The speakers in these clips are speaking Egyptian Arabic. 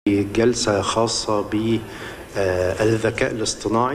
جلسة خاصة بالذكاء الاصطناعي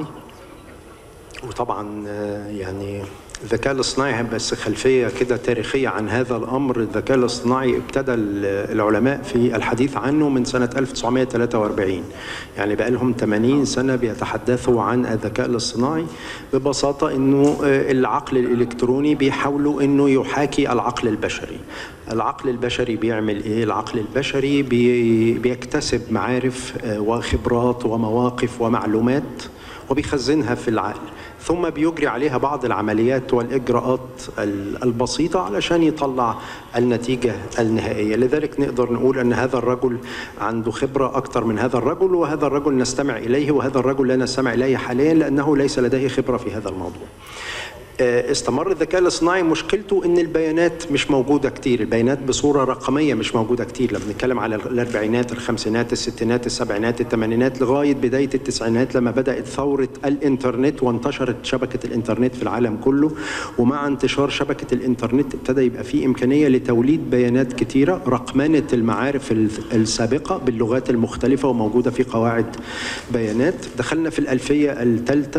وطبعا آه، يعني الذكاء الاصطناعي بس خلفية كده تاريخية عن هذا الأمر الذكاء الاصطناعي ابتدى ال- العلماء في الحديث عنه من سنة 1943 يعني بقى لهم 80 سنة بيتحدثوا عن الذكاء الاصطناعي ببساطة أنه آه، العقل الإلكتروني بيحاولوا أنه يحاكي العقل البشري العقل البشري بيعمل ايه العقل البشري بي بيكتسب معارف آه، وخبرات ومواقف ومعلومات وبيخزنها في العقل ثم بيجري عليها بعض العمليات والإجراءات ال- البسيطة علشان يطلع النتيجة النهائية لذلك نقدر نقول أن هذا الرجل عنده خبرة أكثر من هذا الرجل وهذا الرجل نستمع إليه وهذا الرجل لا نستمع إليه حاليا لأنه ليس لديه خبرة في هذا الموضوع آه، استمر الذكاء الاصطناعي مشكلته ان البيانات مش موجوده كتير البيانات بصوره رقميه مش موجوده كتير لما بنتكلم على الاربعينات الخمسينات الستينات السبعينات الثمانينات لغايه بدايه التسعينات لما بدات ثوره الانترنت وانتشرت شبكه الانترنت في العالم كله ومع انتشار شبكه الانترنت ابتدى يبقى في امكانيه لتوليد بيانات كتيره رقمنه المعارف ال- السابقه باللغات المختلفه وموجوده في قواعد بيانات دخلنا في الالفيه الثالثه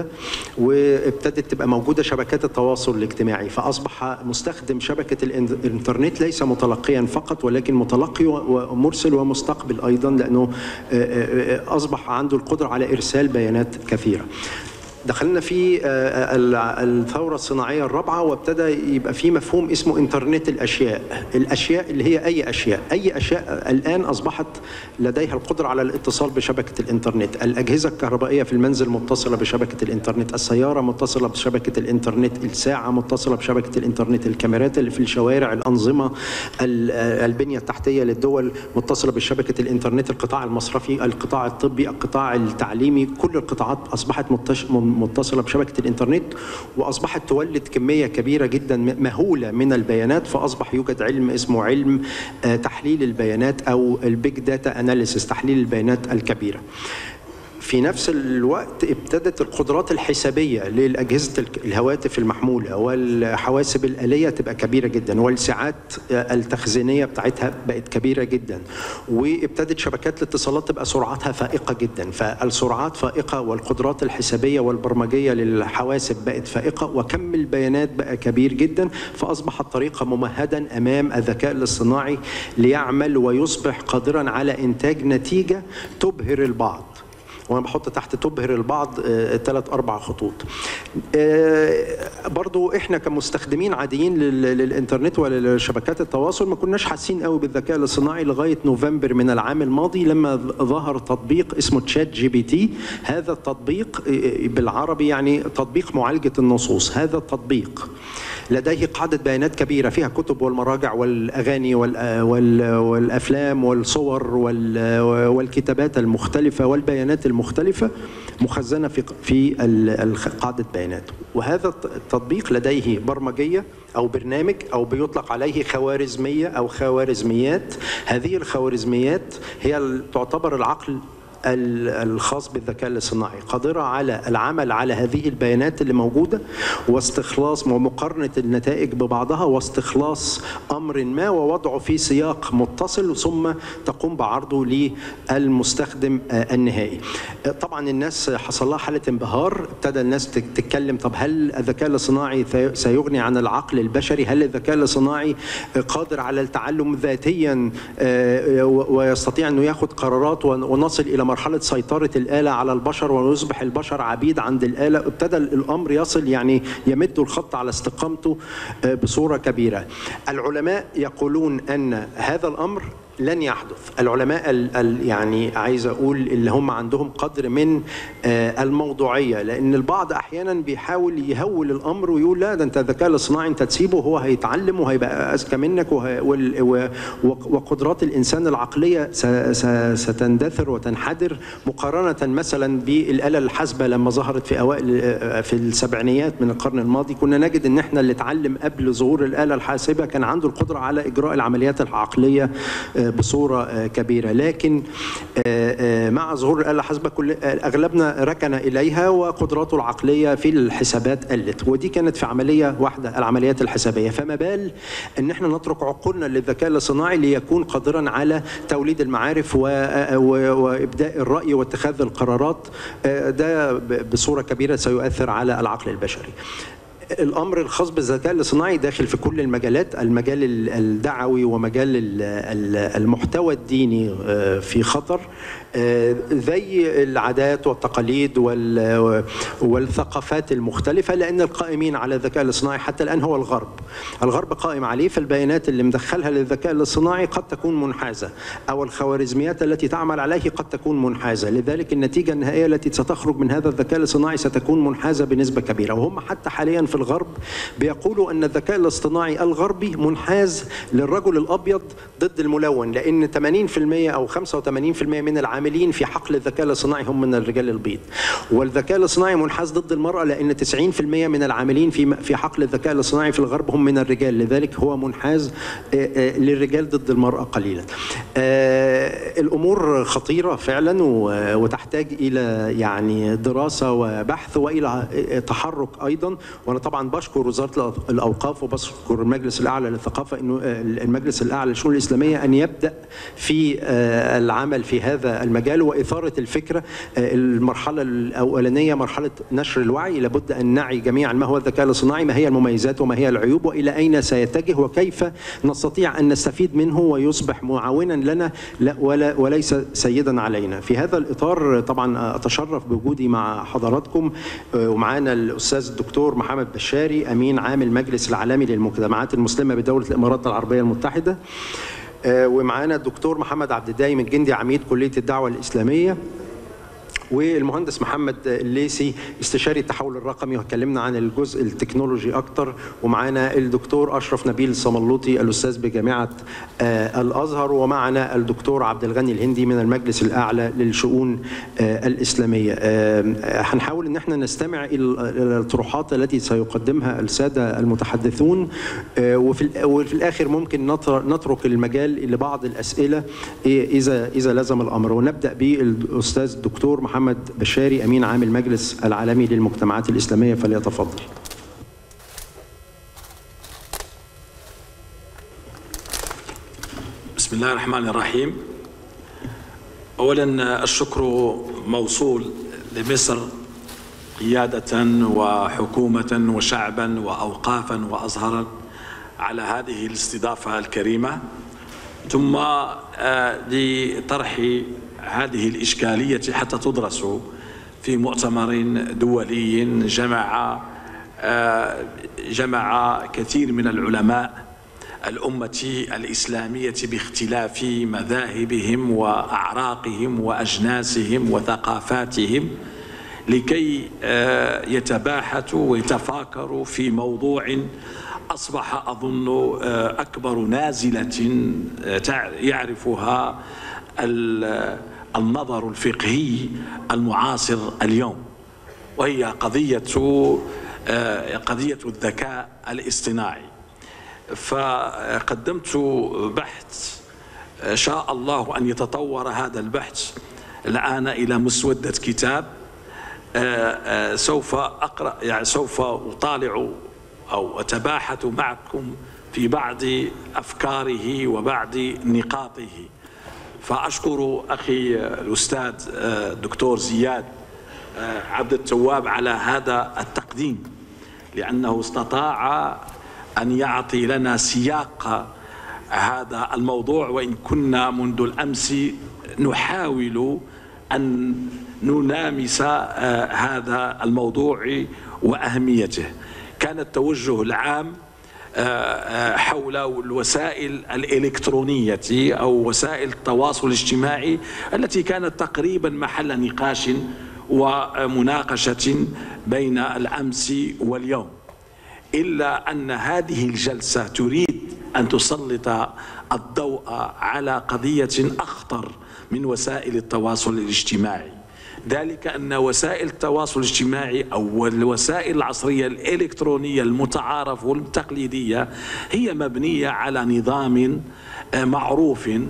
وابتدت تبقى موجوده شبكات التواصل الاجتماعي فاصبح مستخدم شبكه الإن- الانترنت ليس متلقيا فقط ولكن متلقي و- ومرسل ومستقبل ايضا لانه آه، آه، آه، اصبح عنده القدره على ارسال بيانات كثيره دخلنا في آه، ال- الثورة الصناعية الرابعة وابتدى يبقى في مفهوم اسمه انترنت الأشياء الأشياء اللي هي أي أشياء أي أشياء الآن أصبحت لديها القدرة على الاتصال بشبكة الإنترنت الأجهزة الكهربائية في المنزل متصلة بشبكة الإنترنت السيارة متصلة بشبكة الإنترنت الساعة متصلة بشبكة الإنترنت الكاميرات اللي في الشوارع الأنظمة ال- آه، البنية التحتية للدول متصلة بشبكة الإنترنت القطاع المصرفي القطاع الطبي القطاع التعليمي كل القطاعات أصبحت متش- م- متصلة بشبكة الإنترنت وأصبحت تولد كمية كبيرة جدا م- مهولة من البيانات فأصبح يوجد علم اسمه علم آه، تحليل البيانات أو البيج داتا أناليسيس تحليل البيانات الكبيرة في نفس الوقت ابتدت القدرات الحسابية للأجهزة الك- الهواتف المحمولة والحواسب الآلية تبقى كبيرة جدا والساعات التخزينية بتاعتها بقت كبيرة جدا وابتدت شبكات الاتصالات تبقى سرعتها فائقة جدا فالسرعات فائقة والقدرات الحسابية والبرمجية للحواسب بقت فائقة وكم البيانات بقى كبير جدا فأصبح الطريقة ممهدا أمام الذكاء الاصطناعي ليعمل ويصبح قادرا على إنتاج نتيجة تبهر البعض وانا بحط تحت تبهر البعض ثلاث اربع خطوط آه، برضو احنا كمستخدمين عاديين لل- للانترنت ولشبكات التواصل ما كناش حاسين قوي بالذكاء الاصطناعي لغايه نوفمبر من العام الماضي لما ظ- ظهر تطبيق اسمه تشات جي بي تي هذا التطبيق آه، بالعربي يعني تطبيق معالجه النصوص هذا التطبيق لديه قاعدة بيانات كبيرة فيها كتب والمراجع والأغاني وال- وال- والأفلام والصور وال- والكتابات المختلفة والبيانات المختلفة مخزنة في في ال- الخ- قاعدة بيانات وهذا الت- التطبيق لديه برمجية أو برنامج أو بيطلق عليه خوارزمية أو خوارزميات هذه الخوارزميات هي ال- تعتبر العقل ال- الخاص بالذكاء الاصطناعي قادرة على العمل على هذه البيانات اللي موجودة واستخلاص ومقارنة النتائج ببعضها واستخلاص أمر ما ووضعه في سياق متصل ثم تقوم بعرضه للمستخدم آه، النهائي آه، طبعا الناس حصل لها حالة انبهار ابتدى الناس تك- تتكلم طب هل الذكاء الاصطناعي في- سيغني عن العقل البشري هل الذكاء الاصطناعي آه، قادر على التعلم ذاتيا آه، و- ويستطيع انه ياخذ قرارات ون- ونصل الى مرحله سيطره الاله على البشر ويصبح البشر عبيد عند الاله ابتدى الامر يصل يعني يمد الخط على استقامته آه، بصوره كبيره العلماء يقولون ان هذا الامر لن يحدث العلماء ال ال يعني عايز اقول اللي هم عندهم قدر من آه، الموضوعيه لان البعض احيانا بيحاول يهول الامر ويقول لا ده انت الذكاء الاصطناعي انت تسيبه هو هيتعلم وهيبقى اذكى منك وه- وال- و- و- وقدرات الانسان العقليه س- س- ستندثر وتنحدر مقارنه مثلا بالاله الحاسبه لما ظهرت في اوائل آه، في السبعينيات من القرن الماضي كنا نجد ان احنا اللي اتعلم قبل ظهور الاله الحاسبه كان عنده القدره على اجراء العمليات العقليه آه، بصوره كبيره لكن مع ظهور الاله الحاسبه كل اغلبنا ركن اليها وقدراته العقليه في الحسابات قلت ودي كانت في عمليه واحده العمليات الحسابيه فما بال ان احنا نترك عقولنا للذكاء الاصطناعي ليكون قادرا على توليد المعارف وابداء الراي واتخاذ القرارات ده بصوره كبيره سيؤثر على العقل البشري الامر الخاص بالذكاء الاصطناعي داخل في كل المجالات المجال الدعوي ومجال المحتوى الديني في خطر زي العادات والتقاليد والثقافات المختلفه لان القائمين على الذكاء الاصطناعي حتى الان هو الغرب الغرب قائم عليه فالبيانات اللي مدخلها للذكاء الاصطناعي قد تكون منحازه او الخوارزميات التي تعمل عليه قد تكون منحازه لذلك النتيجه النهائيه التي ستخرج من هذا الذكاء الاصطناعي ستكون منحازه بنسبه كبيره وهم حتى حاليا في الغرب بيقولوا ان الذكاء الاصطناعي الغربي منحاز للرجل الابيض ضد الملون لان 80% او 85% من العاملين في حقل الذكاء الاصطناعي هم من الرجال البيض والذكاء الاصطناعي منحاز ضد المراه لان 90% من العاملين في في حقل الذكاء الاصطناعي في الغرب هم من الرجال لذلك هو منحاز للرجال ضد المراه قليلا الامور خطيره فعلا وتحتاج الى يعني دراسه وبحث والى تحرك ايضا وانا طبعا بشكر وزاره الاوقاف وبشكر المجلس الاعلى للثقافه انه المجلس الاعلى للشؤون الاسلاميه ان يبدا في العمل في هذا المجال واثاره الفكره المرحله الاولانيه مرحله نشر الوعي لابد ان نعي جميعا ما هو الذكاء الاصطناعي ما هي المميزات وما هي العيوب والى اين سيتجه وكيف نستطيع ان نستفيد منه ويصبح معاونا لنا ولا وليس سيدا علينا في هذا الاطار طبعا اتشرف بوجودي مع حضراتكم ومعانا الاستاذ الدكتور محمد بشاري امين عام المجلس العالمي للمجتمعات المسلمه بدوله الامارات العربيه المتحده ومعانا الدكتور محمد عبد الدايم الجندي عميد كليه الدعوه الاسلاميه والمهندس محمد الليسي استشاري التحول الرقمي واتكلمنا عن الجزء التكنولوجي اكتر ومعانا الدكتور اشرف نبيل الصملوطي الاستاذ بجامعه الازهر ومعنا الدكتور عبد الغني الهندي من المجلس الاعلى للشؤون الاسلاميه هنحاول ان احنا نستمع الى الطروحات التي سيقدمها الساده المتحدثون وفي وفي الاخر ممكن نترك المجال لبعض الاسئله اذا اذا لزم الامر ونبدا بالاستاذ الدكتور محمد محمد بشاري امين عام المجلس العالمي للمجتمعات الاسلاميه فليتفضل. بسم الله الرحمن الرحيم. اولا الشكر موصول لمصر قياده وحكومه وشعبا واوقافا وازهرا على هذه الاستضافه الكريمه ثم لطرح هذه الإشكالية حتى تدرس في مؤتمر دولي جمع جمع كثير من العلماء الأمة الإسلامية باختلاف مذاهبهم وأعراقهم وأجناسهم وثقافاتهم لكي يتباحثوا ويتفاكروا في موضوع أصبح أظن أكبر نازلة يعرفها النظر الفقهي المعاصر اليوم وهي قضية قضية الذكاء الاصطناعي فقدمت بحث شاء الله أن يتطور هذا البحث الآن إلى مسودة كتاب سوف أقرأ يعني سوف أطالع أو أتباحث معكم في بعض أفكاره وبعض نقاطه فأشكر أخي الأستاذ الدكتور زياد عبد التواب على هذا التقديم لأنه استطاع أن يعطي لنا سياق هذا الموضوع وإن كنا منذ الأمس نحاول أن نلامس هذا الموضوع وأهميته كان التوجه العام حول الوسائل الإلكترونية أو وسائل التواصل الاجتماعي التي كانت تقريبا محل نقاش ومناقشة بين الأمس واليوم إلا أن هذه الجلسة تريد أن تسلط الضوء على قضية أخطر من وسائل التواصل الاجتماعي ذلك أن وسائل التواصل الاجتماعي أو الوسائل العصرية الإلكترونية المتعارف والتقليدية هي مبنية على نظام معروف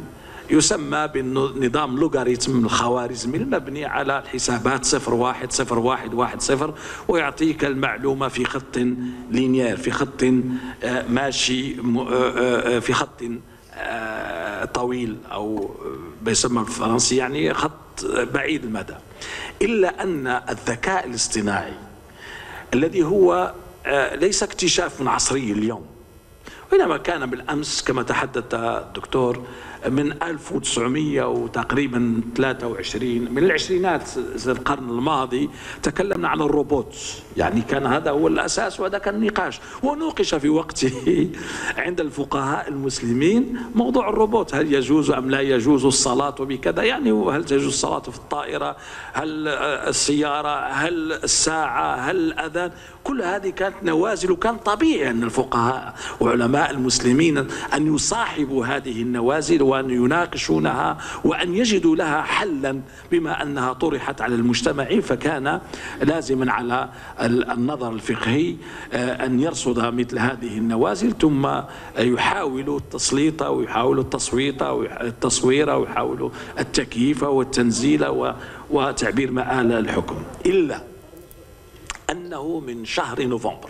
يسمى بالنظام لوغاريتم الخوارزمي المبني على الحسابات صفر واحد صفر واحد واحد صفر ويعطيك المعلومة في خط لينير في خط آه، ماشي آه، في خط طويل أو بيسمى بالفرنسي يعني خط بعيد المدى إلا أن الذكاء الاصطناعي الذي هو ليس اكتشاف من عصري اليوم وإنما كان بالأمس كما تحدث الدكتور من 1900 وتقريبا 23 من العشرينات القرن الماضي تكلمنا عن الروبوت يعني كان هذا هو الأساس وهذا كان النقاش ونوقش في وقته عند الفقهاء المسلمين موضوع الروبوت هل يجوز أم لا يجوز الصلاة بكذا يعني هل تجوز الصلاة في الطائرة هل السيارة هل الساعة هل الأذان كل هذه كانت نوازل وكان طبيعي أن الفقهاء وعلماء المسلمين أن يصاحبوا هذه النوازل وأن يناقشونها وأن يجدوا لها حلا بما أنها طرحت على المجتمع فكان لازما على النظر الفقهي آه، أن يرصد مثل هذه النوازل ثم يحاول التسليط ويحاول التصويت التصوير ويحاول التكييف والتنزيل وتعبير مآل الحكم إلا أنه من شهر نوفمبر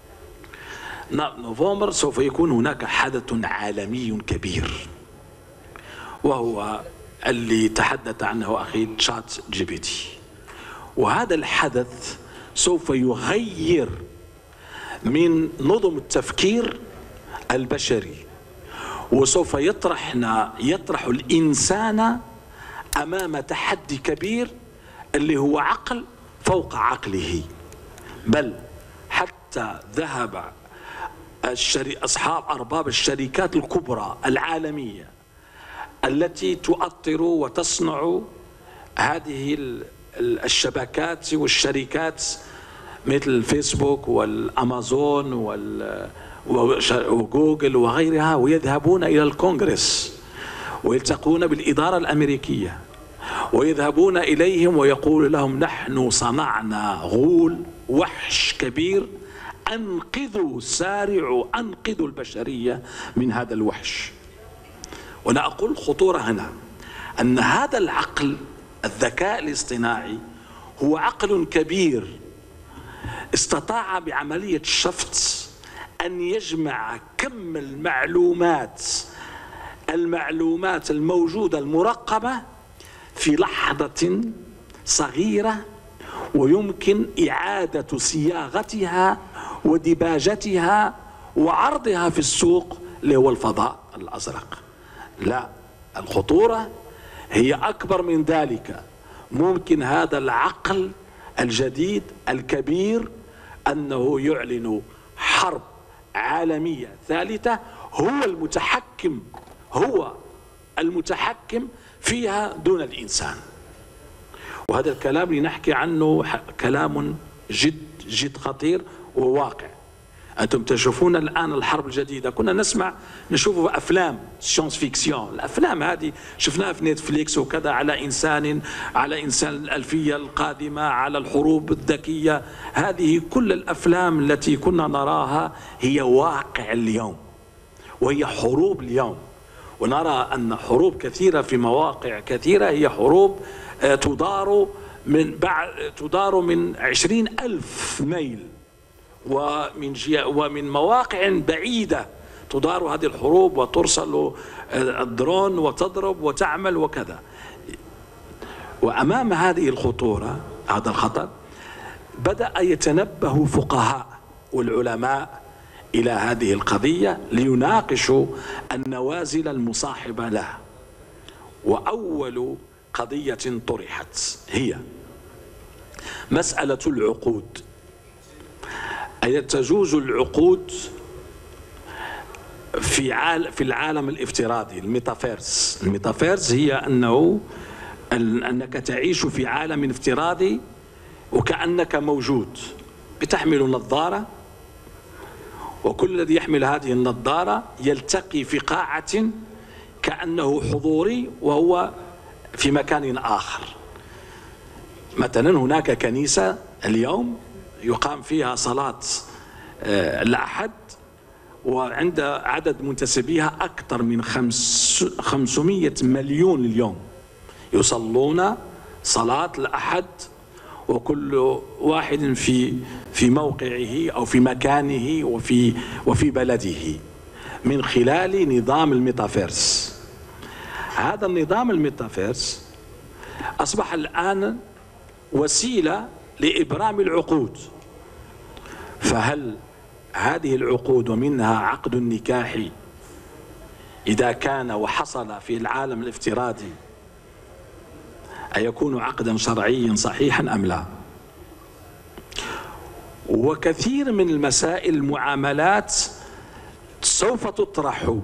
نوفمبر سوف يكون هناك حدث عالمي كبير وهو اللي تحدث عنه أخي تشات جي بي تي وهذا الحدث سوف يغير من نظم التفكير البشري وسوف يطرحنا يطرح الإنسان أمام تحدي كبير اللي هو عقل فوق عقله بل حتى ذهب الشري أصحاب أرباب الشركات الكبرى العالمية التي تؤطر وتصنع هذه الشبكات والشركات مثل الفيسبوك والامازون وجوجل وغيرها ويذهبون الى الكونغرس ويلتقون بالاداره الامريكيه ويذهبون اليهم ويقول لهم نحن صنعنا غول وحش كبير انقذوا سارعوا انقذوا البشريه من هذا الوحش وانا اقول الخطوره هنا ان هذا العقل الذكاء الاصطناعي هو عقل كبير استطاع بعمليه شفط ان يجمع كم المعلومات المعلومات الموجوده المرقبه في لحظه صغيره ويمكن اعاده صياغتها ودباجتها وعرضها في السوق اللي هو الفضاء الازرق لا الخطورة هي أكبر من ذلك ممكن هذا العقل الجديد الكبير أنه يعلن حرب عالمية ثالثة هو المتحكم هو المتحكم فيها دون الإنسان وهذا الكلام اللي نحكي عنه كلام جد جد خطير وواقع أنتم تشوفون الآن الحرب الجديدة كنا نسمع نشوف أفلام سيونس فيكسيون الأفلام هذه شفناها في نتفليكس وكذا على إنسان على إنسان الألفية القادمة على الحروب الذكية هذه كل الأفلام التي كنا نراها هي واقع اليوم وهي حروب اليوم ونرى أن حروب كثيرة في مواقع كثيرة هي حروب آه، تدار من بعد تدار من عشرين ألف ميل ومن ومن مواقع بعيدة تدار هذه الحروب وترسل الدرون وتضرب وتعمل وكذا وأمام هذه الخطورة هذا الخطر بدأ يتنبه فقهاء والعلماء إلى هذه القضية ليناقشوا النوازل المصاحبة لها وأول قضية طرحت هي مسألة العقود أي تجوز العقود في عال في العالم الافتراضي الميتافيرس الميتافيرس هي أنه أنك تعيش في عالم افتراضي وكأنك موجود بتحمل نظارة وكل الذي يحمل هذه النظارة يلتقي في قاعة كأنه حضوري وهو في مكان آخر مثلا هناك كنيسة اليوم يقام فيها صلاة آه، الأحد وعند عدد منتسبيها أكثر من خمس 500 مليون اليوم يصلون صلاة الأحد وكل واحد في في موقعه أو في مكانه وفي وفي بلده من خلال نظام الميتافيرس هذا النظام الميتافيرس أصبح الآن وسيلة لإبرام العقود فهل هذه العقود ومنها عقد النكاح إذا كان وحصل في العالم الافتراضي أيكون عقدا شرعيا صحيحا أم لا وكثير من المسائل المعاملات سوف تطرح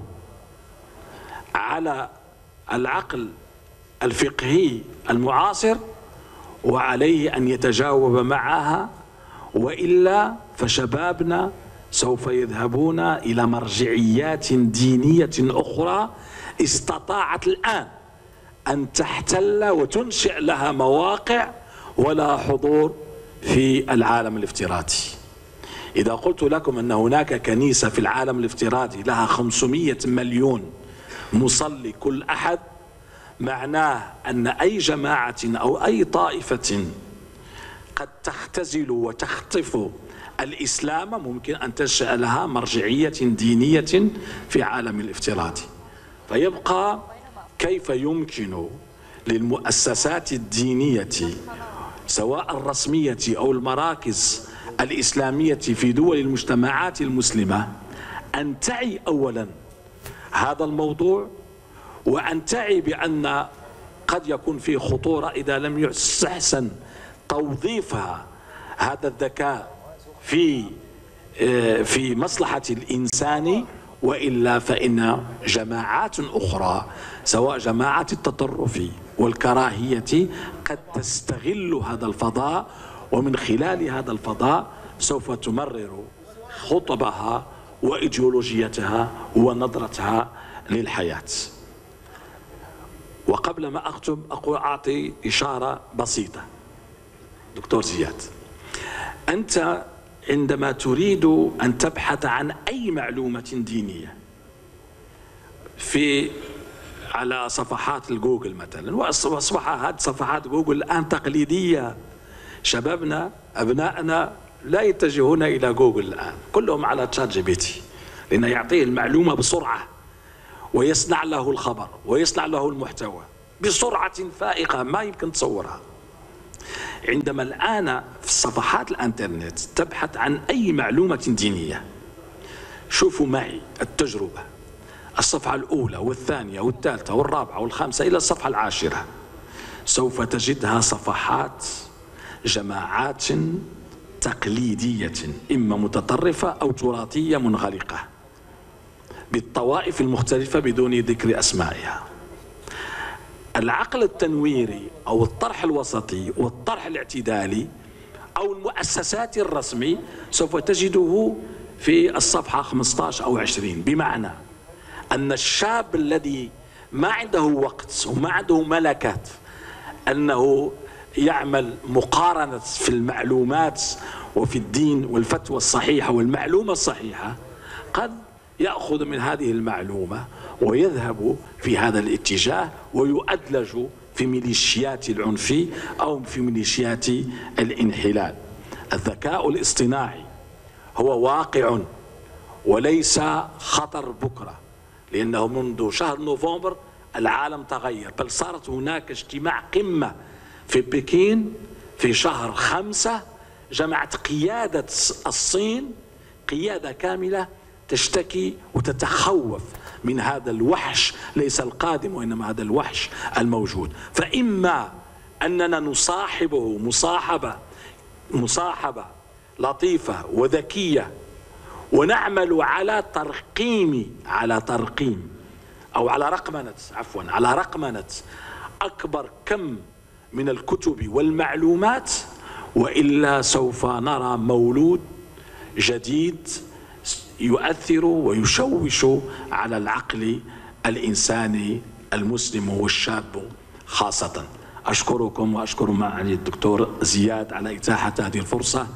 على العقل الفقهي المعاصر وعليه أن يتجاوب معها وإلا فشبابنا سوف يذهبون إلى مرجعيات دينية أخرى استطاعت الآن أن تحتل وتنشئ لها مواقع ولا حضور في العالم الافتراضي إذا قلت لكم أن هناك كنيسة في العالم الافتراضي لها 500 مليون مصلي كل أحد معناه أن أي جماعة أو أي طائفة قد تختزل وتخطف الإسلام ممكن أن تنشأ لها مرجعية دينية في عالم الافتراضي فيبقى كيف يمكن للمؤسسات الدينية سواء الرسمية أو المراكز الإسلامية في دول المجتمعات المسلمة أن تعي أولا هذا الموضوع وأن تعي بأن قد يكون في خطورة إذا لم يستحسن توظيفها هذا الذكاء في آه، في مصلحة الإنسان وإلا فإن جماعات أخرى سواء جماعات التطرف والكراهية قد تستغل هذا الفضاء ومن خلال هذا الفضاء سوف تمرر خطبها وإيديولوجيتها ونظرتها للحياة وقبل ما أختم أقول أعطي إشارة بسيطة دكتور زياد أنت عندما تريد أن تبحث عن أي معلومة دينية في على صفحات الجوجل مثلا واصبح هذه صفحات جوجل الان تقليديه شبابنا ابنائنا لا يتجهون الى جوجل الان كلهم على تشات جي بي تي لانه يعطيه المعلومه بسرعه ويصنع له الخبر ويصنع له المحتوى بسرعه فائقه ما يمكن تصورها عندما الآن في صفحات الانترنت تبحث عن أي معلومة دينية شوفوا معي التجربة الصفحة الأولى والثانية والثالثة والرابعة والخامسة إلى الصفحة العاشرة سوف تجدها صفحات جماعات تقليدية إما متطرفة أو تراثية منغلقة بالطوائف المختلفة بدون ذكر أسمائها العقل التنويري أو الطرح الوسطي والطرح الاعتدالي أو المؤسسات الرسمي سوف تجده في الصفحة 15 أو 20 بمعنى أن الشاب الذي ما عنده وقت وما عنده ملكات أنه يعمل مقارنة في المعلومات وفي الدين والفتوى الصحيحة والمعلومة الصحيحة قد يأخذ من هذه المعلومة ويذهب في هذا الاتجاه ويؤدلج في ميليشيات العنف أو في ميليشيات الانحلال الذكاء الاصطناعي هو واقع وليس خطر بكرة لأنه منذ شهر نوفمبر العالم تغير بل صارت هناك اجتماع قمة في بكين في شهر خمسة جمعت قيادة الصين قيادة كاملة تشتكي وتتخوف من هذا الوحش ليس القادم وإنما هذا الوحش الموجود فإما أننا نصاحبه مصاحبة مصاحبة لطيفة وذكية ونعمل على ترقيم على ترقيم أو على رقمنة عفوا على رقمنة أكبر كم من الكتب والمعلومات وإلا سوف نرى مولود جديد يؤثر ويشوش على العقل الإنساني المسلم والشاب خاصة أشكركم وأشكر معالي الدكتور زياد على إتاحة هذه الفرصة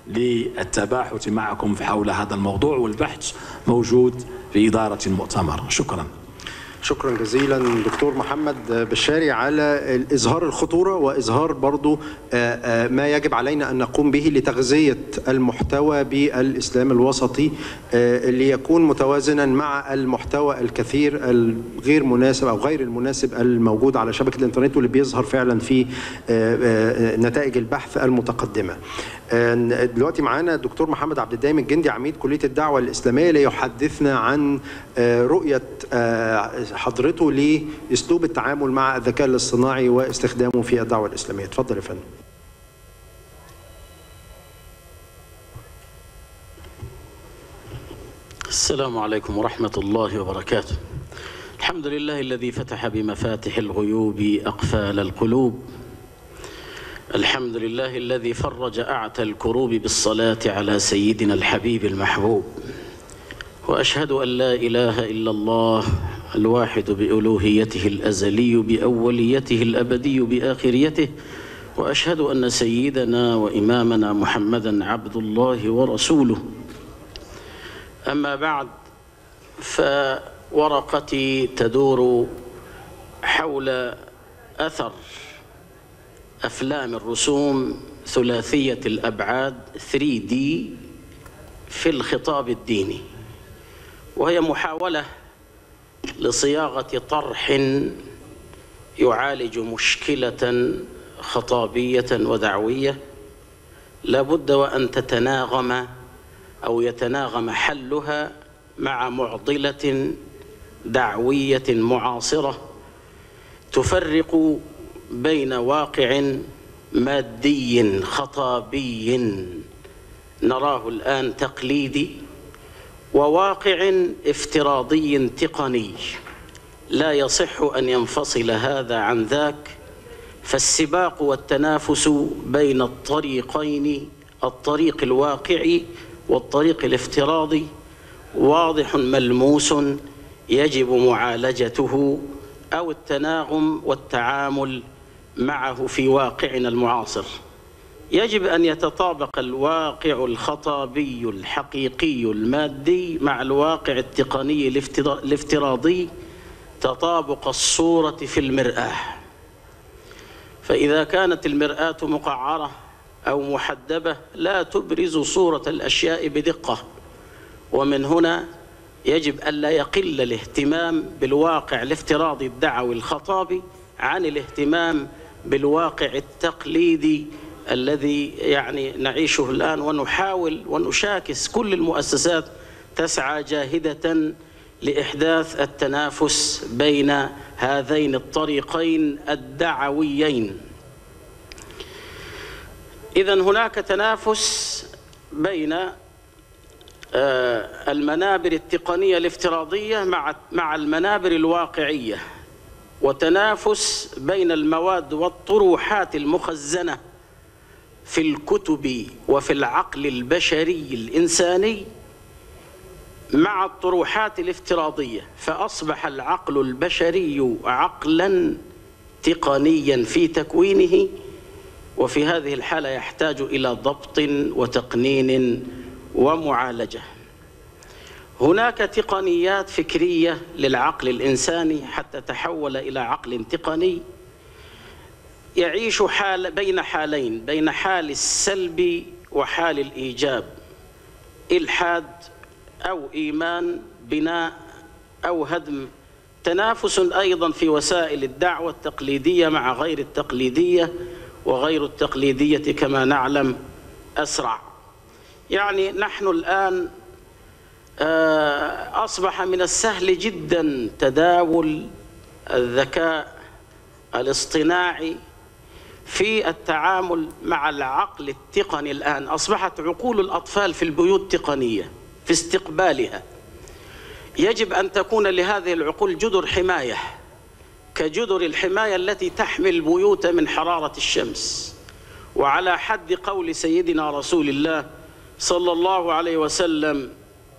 للتباحث معكم حول هذا الموضوع والبحث موجود في إدارة المؤتمر شكرا شكرا جزيلا دكتور محمد بشاري على إظهار الخطورة وإظهار برضو آه، آه، ما يجب علينا أن نقوم به لتغذية المحتوى بالإسلام الوسطي آه، ليكون متوازنا مع المحتوى الكثير الغير مناسب أو غير المناسب الموجود على شبكة الإنترنت واللي بيظهر فعلا في آه، آه، نتائج البحث المتقدمة آه، دلوقتي معانا الدكتور محمد عبد الدايم الجندي عميد كلية الدعوة الإسلامية ليحدثنا عن آه، رؤية آه، حضرته لأسلوب التعامل مع الذكاء الاصطناعي واستخدامه في الدعوة الإسلامية اتفضل يا فندم السلام عليكم ورحمة الله وبركاته. الحمد لله الذي فتح بمفاتح الغيوب أقفال القلوب. الحمد لله الذي فرج أعتى الكروب بالصلاة على سيدنا الحبيب المحبوب. وأشهد أن لا إله إلا الله الواحد بألوهيته الأزلي بأوليته الأبدي بآخريته وأشهد أن سيدنا وإمامنا محمدا عبد الله ورسوله. أما بعد فورقتي تدور حول أثر أفلام الرسوم ثلاثية الأبعاد 3D في الخطاب الديني وهي محاولة لصياغة طرح يعالج مشكلة خطابية ودعوية لابد وأن تتناغم أو يتناغم حلها مع معضلة دعوية معاصرة تفرق بين واقع مادي خطابي نراه الآن تقليدي وواقع افتراضي تقني لا يصح أن ينفصل هذا عن ذاك فالسباق والتنافس بين الطريقين الطريق الواقعي والطريق الافتراضي واضح ملموس يجب معالجته او التناغم والتعامل معه في واقعنا المعاصر يجب ان يتطابق الواقع الخطابي الحقيقي المادي مع الواقع التقني الافترا- الافتراضي تطابق الصوره في المراه فإذا كانت المرآة مقعرة أو محدبة لا تبرز صورة الأشياء بدقة ومن هنا يجب ألا يقل الاهتمام بالواقع الافتراضي الدعوي الخطابي عن الاهتمام بالواقع التقليدي الذي يعني نعيشه الآن ونحاول ونشاكس كل المؤسسات تسعى جاهدة لإحداث التنافس بين هذين الطريقين الدعويين إذا هناك تنافس بين آه، المنابر التقنية الافتراضية مع مع المنابر الواقعية وتنافس بين المواد والطروحات المخزنة في الكتب وفي العقل البشري الإنساني مع الطروحات الافتراضية فأصبح العقل البشري عقلا تقنيا في تكوينه وفي هذه الحالة يحتاج إلى ضبط وتقنين ومعالجة هناك تقنيات فكرية للعقل الإنساني حتى تحول إلى عقل تقني يعيش حال بين حالين بين حال السلب وحال الإيجاب إلحاد أو إيمان بناء أو هدم تنافس أيضا في وسائل الدعوة التقليدية مع غير التقليدية وغير التقليدية كما نعلم أسرع يعني نحن الآن آه، أصبح من السهل جدا تداول الذكاء الاصطناعي في التعامل مع العقل التقني الآن أصبحت عقول الأطفال في البيوت تقنية في استقبالها يجب أن تكون لهذه العقول جدر حماية كجدر الحماية التي تحمي البيوت من حرارة الشمس وعلى حد قول سيدنا رسول الله صلى الله عليه وسلم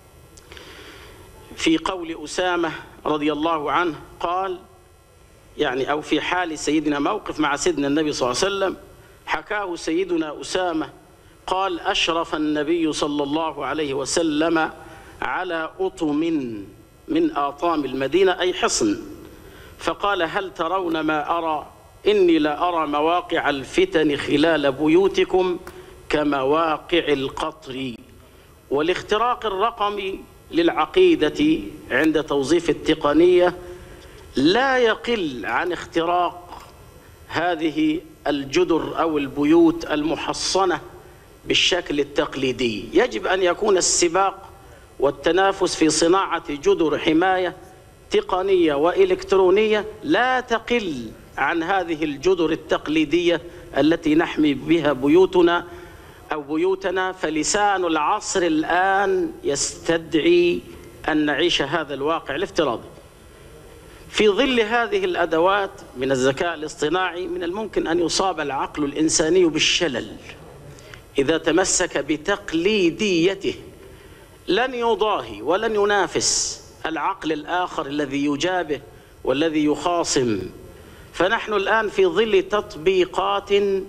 في قول أسامة رضي الله عنه قال يعني أو في حال سيدنا موقف مع سيدنا النبي صلى الله عليه وسلم حكاه سيدنا أسامة قال أشرف النبي صلى الله عليه وسلم على أطم من آطام المدينة أي حصن فقال هل ترون ما أرى إني لأرى مواقع الفتن خلال بيوتكم كمواقع القطر والاختراق الرقمي للعقيدة عند توظيف التقنية لا يقل عن اختراق هذه الجدر أو البيوت المحصنة بالشكل التقليدي يجب أن يكون السباق والتنافس في صناعة جدر حماية تقنية وإلكترونية لا تقل عن هذه الجدر التقليدية التي نحمي بها بيوتنا أو بيوتنا فلسان العصر الآن يستدعي أن نعيش هذا الواقع الافتراضي في ظل هذه الأدوات من الذكاء الاصطناعي من الممكن أن يصاب العقل الإنساني بالشلل إذا تمسك بتقليديته لن يضاهي ولن ينافس العقل الآخر الذي يجابه والذي يخاصم فنحن الآن في ظل تطبيقات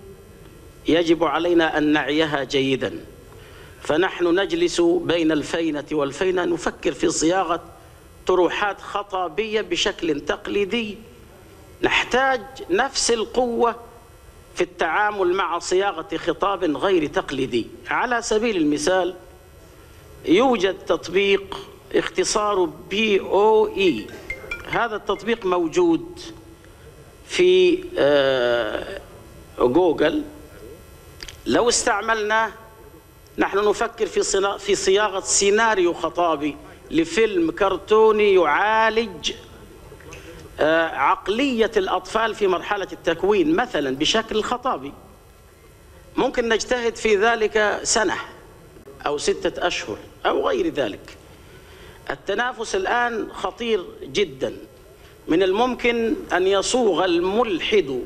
يجب علينا أن نعيها جيدا فنحن نجلس بين الفينة والفينة نفكر في صياغة طروحات خطابية بشكل تقليدي نحتاج نفس القوة في التعامل مع صياغة خطاب غير تقليدي على سبيل المثال يوجد تطبيق اختصاره بي او اي هذا التطبيق موجود في آه، جوجل لو استعملناه نحن نفكر في صنا- في صياغه سيناريو خطابي لفيلم كرتوني يعالج آه، عقليه الاطفال في مرحله التكوين مثلا بشكل خطابي ممكن نجتهد في ذلك سنه او سته اشهر او غير ذلك التنافس الآن خطير جدا من الممكن أن يصوغ الملحد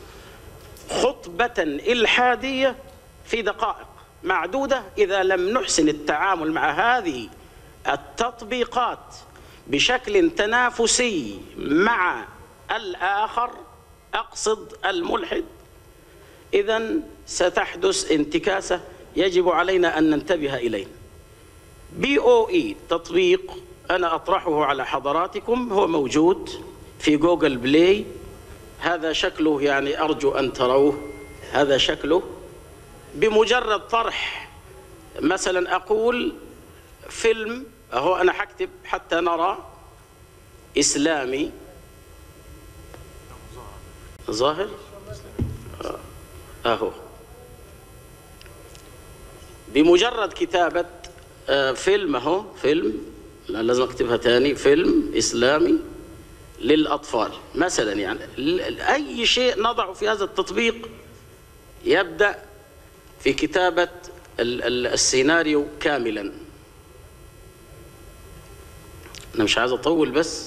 خطبة إلحادية في دقائق معدودة إذا لم نحسن التعامل مع هذه التطبيقات بشكل تنافسي مع الآخر أقصد الملحد إذا ستحدث انتكاسة يجب علينا أن ننتبه إليه بي او اي تطبيق انا اطرحه على حضراتكم هو موجود في جوجل بلاي هذا شكله يعني ارجو ان تروه هذا شكله بمجرد طرح مثلا اقول فيلم اهو انا حكتب حتى نرى اسلامي ظاهر آه، اهو بمجرد كتابة آه، فيلم اهو فيلم لا لازم اكتبها تاني فيلم اسلامي للاطفال مثلا يعني ل- اي شيء نضعه في هذا التطبيق يبدا في كتابه ال- ال- السيناريو كاملا انا مش عايز اطول بس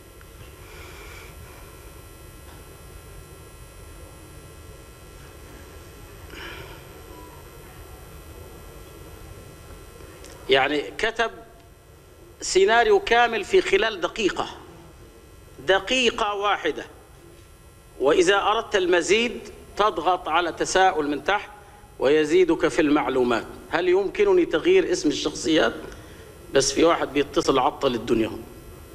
يعني كتب سيناريو كامل في خلال دقيقة دقيقة واحدة وإذا أردت المزيد تضغط على تساؤل من تحت ويزيدك في المعلومات هل يمكنني تغيير اسم الشخصيات بس في واحد بيتصل عطل الدنيا هون.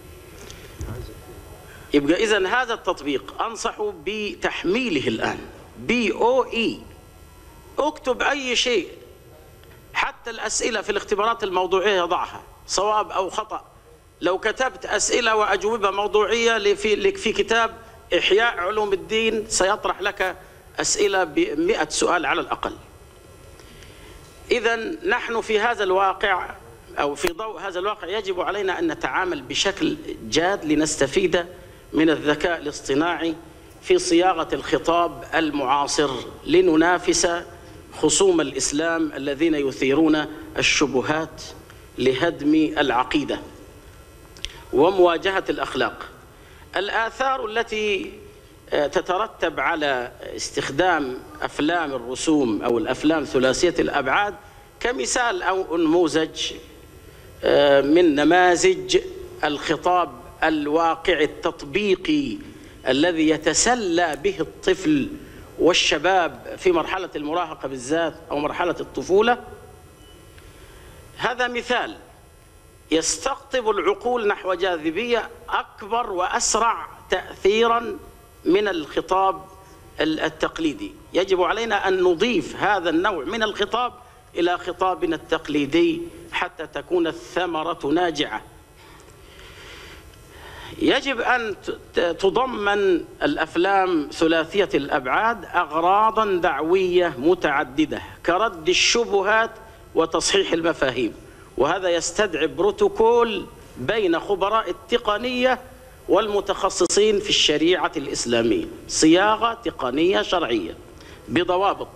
يبقى إذا هذا التطبيق أنصح بتحميله الآن بي أو إي اكتب أي شيء حتى الأسئلة في الاختبارات الموضوعية يضعها صواب أو خطأ لو كتبت أسئلة وأجوبة موضوعية في في كتاب إحياء علوم الدين سيطرح لك أسئلة بمئة سؤال على الأقل إذا نحن في هذا الواقع أو في ضوء هذا الواقع يجب علينا أن نتعامل بشكل جاد لنستفيد من الذكاء الاصطناعي في صياغة الخطاب المعاصر لننافس خصوم الإسلام الذين يثيرون الشبهات لهدم العقيدة ومواجهة الأخلاق الآثار التي تترتب على استخدام أفلام الرسوم أو الأفلام ثلاثية الأبعاد كمثال أو نموذج من نماذج الخطاب الواقع التطبيقي الذي يتسلى به الطفل والشباب في مرحلة المراهقة بالذات أو مرحلة الطفولة هذا مثال يستقطب العقول نحو جاذبية أكبر وأسرع تأثيرا من الخطاب التقليدي يجب علينا أن نضيف هذا النوع من الخطاب إلى خطابنا التقليدي حتى تكون الثمرة ناجعة يجب أن تضمن الأفلام ثلاثية الأبعاد أغراضا دعوية متعددة كرد الشبهات وتصحيح المفاهيم وهذا يستدعي بروتوكول بين خبراء التقنية والمتخصصين في الشريعة الإسلامية صياغة تقنية شرعية بضوابط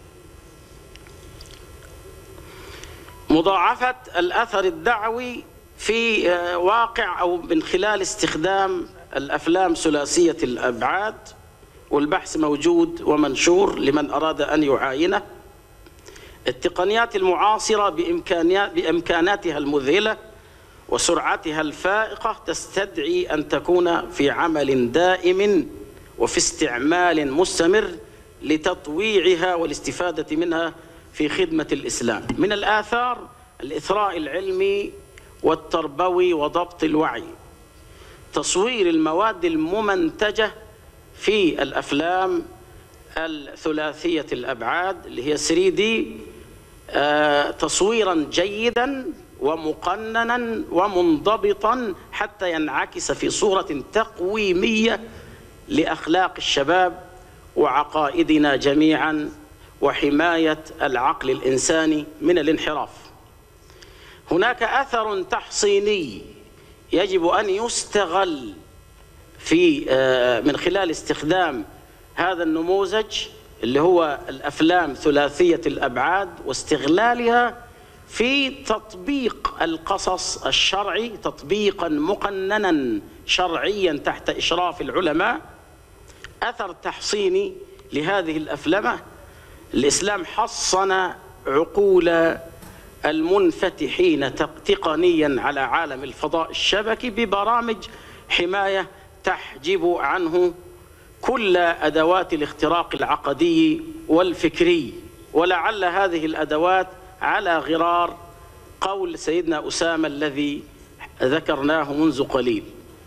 مضاعفة الأثر الدعوي في واقع أو من خلال استخدام الأفلام ثلاثية الأبعاد والبحث موجود ومنشور لمن أراد أن يعاينه التقنيات المعاصرة بإمكانيات بإمكاناتها المذهلة وسرعتها الفائقة تستدعي أن تكون في عمل دائم وفي استعمال مستمر لتطويعها والاستفادة منها في خدمة الإسلام من الآثار الإثراء العلمي والتربوي وضبط الوعي تصوير المواد الممنتجة في الأفلام الثلاثية الأبعاد اللي هي 3D آه تصويرا جيدا ومقننا ومنضبطا حتى ينعكس في صورة تقويمية لأخلاق الشباب وعقائدنا جميعا وحماية العقل الإنساني من الانحراف هناك أثر تحصيني يجب أن يستغل في من خلال استخدام هذا النموذج اللي هو الأفلام ثلاثية الأبعاد واستغلالها في تطبيق القصص الشرعي تطبيقا مقننا شرعيا تحت إشراف العلماء أثر تحصيني لهذه الأفلام الإسلام حصن عقول المنفتحين تقنيا على عالم الفضاء الشبكي ببرامج حماية تحجب عنه كل أدوات الاختراق العقدي والفكري ولعل هذه الأدوات على غرار قول سيدنا أسامة الذي ذكرناه منذ قليل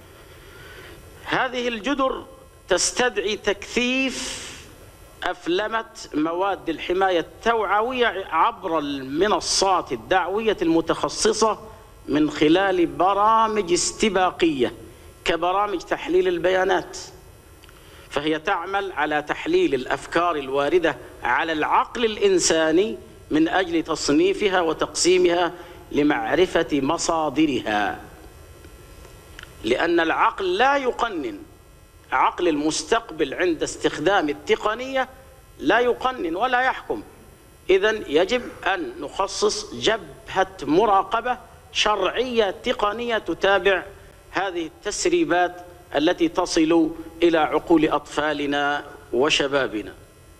هذه الجدر تستدعي تكثيف أفلمة مواد الحماية التوعوية عبر المنصات الدعوية المتخصصة من خلال برامج استباقية كبرامج تحليل البيانات فهي تعمل على تحليل الأفكار الواردة على العقل الإنساني من أجل تصنيفها وتقسيمها لمعرفة مصادرها لأن العقل لا يقنن عقل المستقبل عند استخدام التقنية لا يقنن ولا يحكم إذا يجب أن نخصص جبهة مراقبة شرعية تقنية تتابع هذه التسريبات التي تصل إلى عقول أطفالنا وشبابنا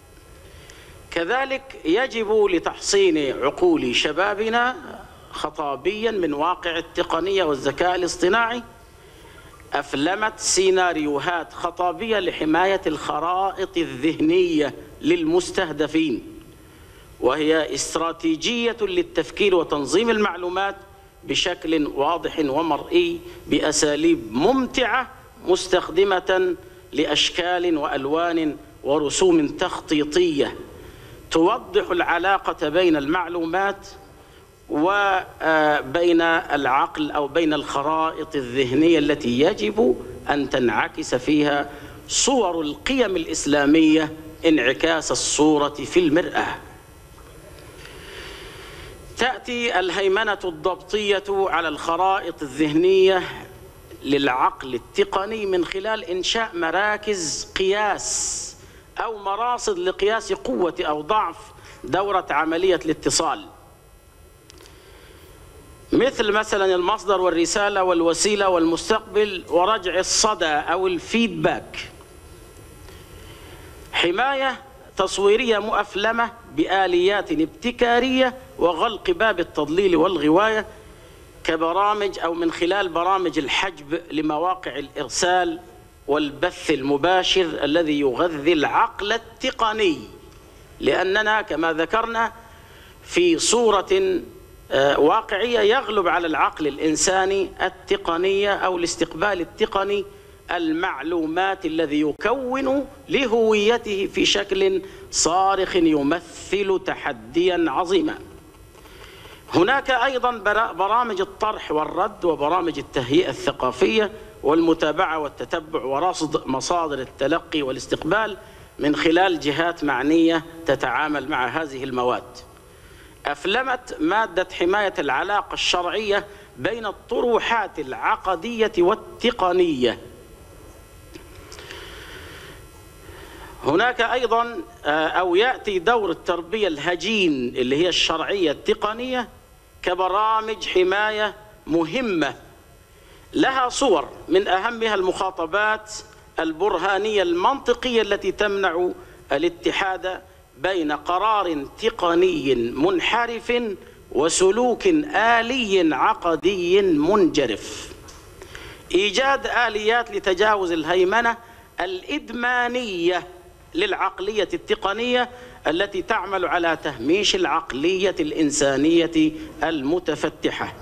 كذلك يجب لتحصين عقول شبابنا خطابيا من واقع التقنية والذكاء الاصطناعي أفلمت سيناريوهات خطابية لحماية الخرائط الذهنية للمستهدفين وهي استراتيجية للتفكير وتنظيم المعلومات بشكل واضح ومرئي بأساليب ممتعة مستخدمة لأشكال وألوان ورسوم تخطيطية توضح العلاقة بين المعلومات وبين العقل أو بين الخرائط الذهنية التي يجب أن تنعكس فيها صور القيم الإسلامية انعكاس الصورة في المرآة تأتي الهيمنة الضبطية على الخرائط الذهنية للعقل التقني من خلال إنشاء مراكز قياس أو مراصد لقياس قوة أو ضعف دورة عملية الاتصال مثل مثلا المصدر والرسالة والوسيلة والمستقبل ورجع الصدى أو الفيدباك حماية تصويرية مؤفلمة بآليات ابتكارية وغلق باب التضليل والغواية كبرامج أو من خلال برامج الحجب لمواقع الإرسال والبث المباشر الذي يغذي العقل التقني لأننا كما ذكرنا في صورة آه، واقعية يغلب على العقل الإنساني التقنية أو الاستقبال التقني المعلومات الذي يكون لهويته في شكل صارخ يمثل تحديا عظيما هناك ايضا برامج الطرح والرد وبرامج التهيئه الثقافيه والمتابعه والتتبع ورصد مصادر التلقي والاستقبال من خلال جهات معنيه تتعامل مع هذه المواد. افلمت ماده حمايه العلاقه الشرعيه بين الطروحات العقديه والتقنيه هناك ايضا آه، او ياتي دور التربيه الهجين اللي هي الشرعيه التقنيه كبرامج حمايه مهمه لها صور من اهمها المخاطبات البرهانيه المنطقيه التي تمنع الاتحاد بين قرار تقني منحرف وسلوك آلي عقدي منجرف إيجاد آليات لتجاوز الهيمنة الإدمانية للعقلية التقنية التي تعمل على تهميش العقلية الإنسانية المتفتحة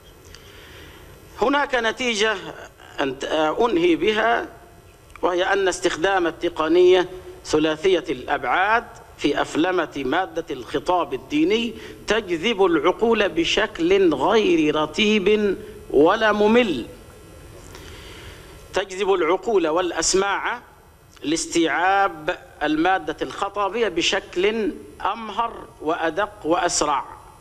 هناك نتيجة أنهي بها وهي أن استخدام التقنية ثلاثية الأبعاد في أفلمة مادة الخطاب الديني تجذب العقول بشكل غير رتيب ولا ممل تجذب العقول والأسماع لاستيعاب المادة الخطابية بشكل أمهر وأدق وأسرع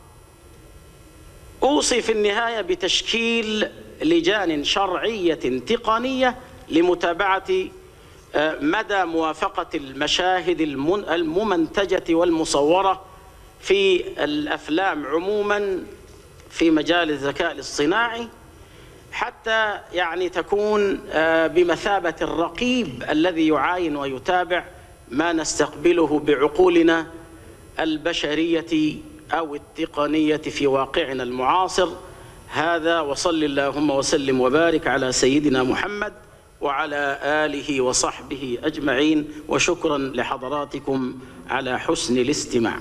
أوصي في النهاية بتشكيل لجان شرعية تقنية لمتابعة آه، مدى موافقة المشاهد الممنتجة والمصورة في الأفلام عموما في مجال الذكاء الاصطناعي حتى يعني تكون آه، بمثابة الرقيب الذي يعاين ويتابع ما نستقبله بعقولنا البشرية أو التقنية في واقعنا المعاصر هذا وصل اللهم وسلم وبارك على سيدنا محمد وعلى آله وصحبه أجمعين وشكرا لحضراتكم على حسن الاستماع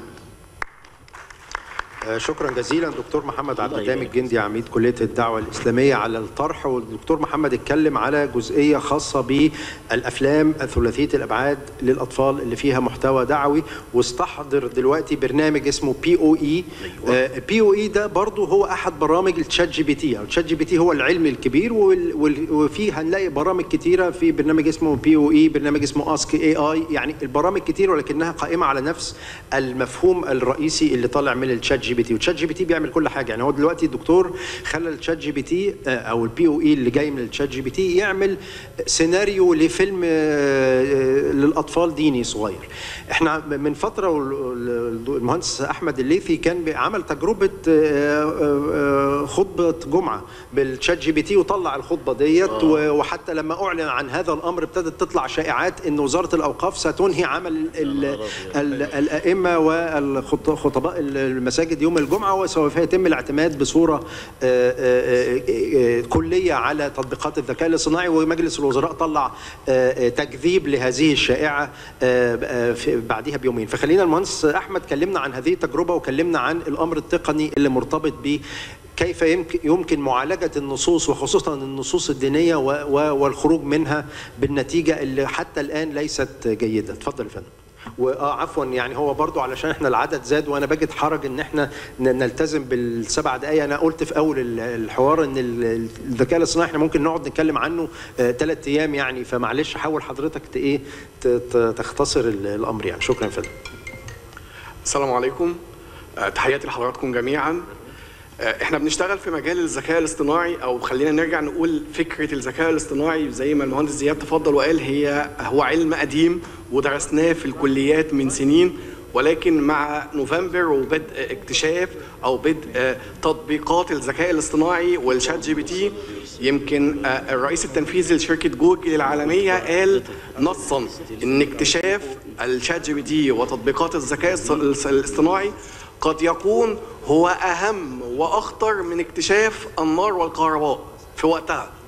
آه، شكرا جزيلا دكتور محمد عبد الدام الجندي عميد كليه الدعوه الاسلاميه على الطرح والدكتور محمد اتكلم على جزئيه خاصه بالافلام ثلاثيه الابعاد للاطفال اللي فيها محتوى دعوي واستحضر دلوقتي برنامج اسمه بي او اي بي او اي ده برضه هو احد برامج التشات جي بي تي التشات جي بي تي هو العلم الكبير وفيه هنلاقي برامج كتيره في برنامج اسمه بي او اي برنامج اسمه اسك اي اي يعني البرامج كتير ولكنها قائمه على نفس المفهوم الرئيسي اللي طالع من التشات جي بي تي وتشات جي بي تي بيعمل كل حاجه يعني هو دلوقتي الدكتور خلى التشات جي بي تي او البي او اي اللي جاي من التشات جي بي تي يعمل سيناريو لفيلم آه، آه، للاطفال ديني صغير احنا من فتره المهندس احمد الليثي كان عمل تجربه آه، خطبه جمعه بالتشات جي بي تي وطلع الخطبه ديت وحتى لما اعلن عن هذا الامر ابتدت تطلع شائعات ان وزاره الاوقاف ستنهي عمل الائمه والخطباء المساجد يوم الجمعه وسوف يتم الاعتماد بصوره آه، آه، آه، كليه على تطبيقات الذكاء الاصطناعي ومجلس الوزراء طلع تكذيب لهذه الشائعه بعدها بيومين فخلينا المهندس احمد كلمنا عن هذه التجربه وكلمنا عن الامر التقني اللي مرتبط به كيف يمكن معالجة النصوص وخصوصا النصوص الدينية والخروج منها بالنتيجة اللي حتى الآن ليست جيدة تفضل يا فندم واه عفوا يعني هو برضو علشان احنا العدد زاد وانا بجد حرج ان احنا نلتزم بالسبع دقائق انا قلت في اول الحوار ان الذكاء الاصطناعي احنا ممكن نقعد نتكلم عنه ثلاث ايام يعني فمعلش حاول حضرتك ايه تختصر الامر يعني شكرا فندم السلام عليكم آه، تحياتي لحضراتكم جميعا آه، احنا بنشتغل في مجال الذكاء الاصطناعي او خلينا نرجع نقول فكره الذكاء الاصطناعي زي ما المهندس زياد تفضل وقال هي هو علم قديم ودرسناه في الكليات من سنين ولكن مع نوفمبر وبدء اكتشاف او بدء آه، تطبيقات الذكاء الاصطناعي والشات جي بي تي يمكن آه، الرئيس التنفيذي لشركه جوجل العالميه قال نصا ان اكتشاف الشات جي بي تي وتطبيقات الذكاء الاصطناعي قد يكون هو أهم وأخطر من اكتشاف النار والكهرباء في وقتها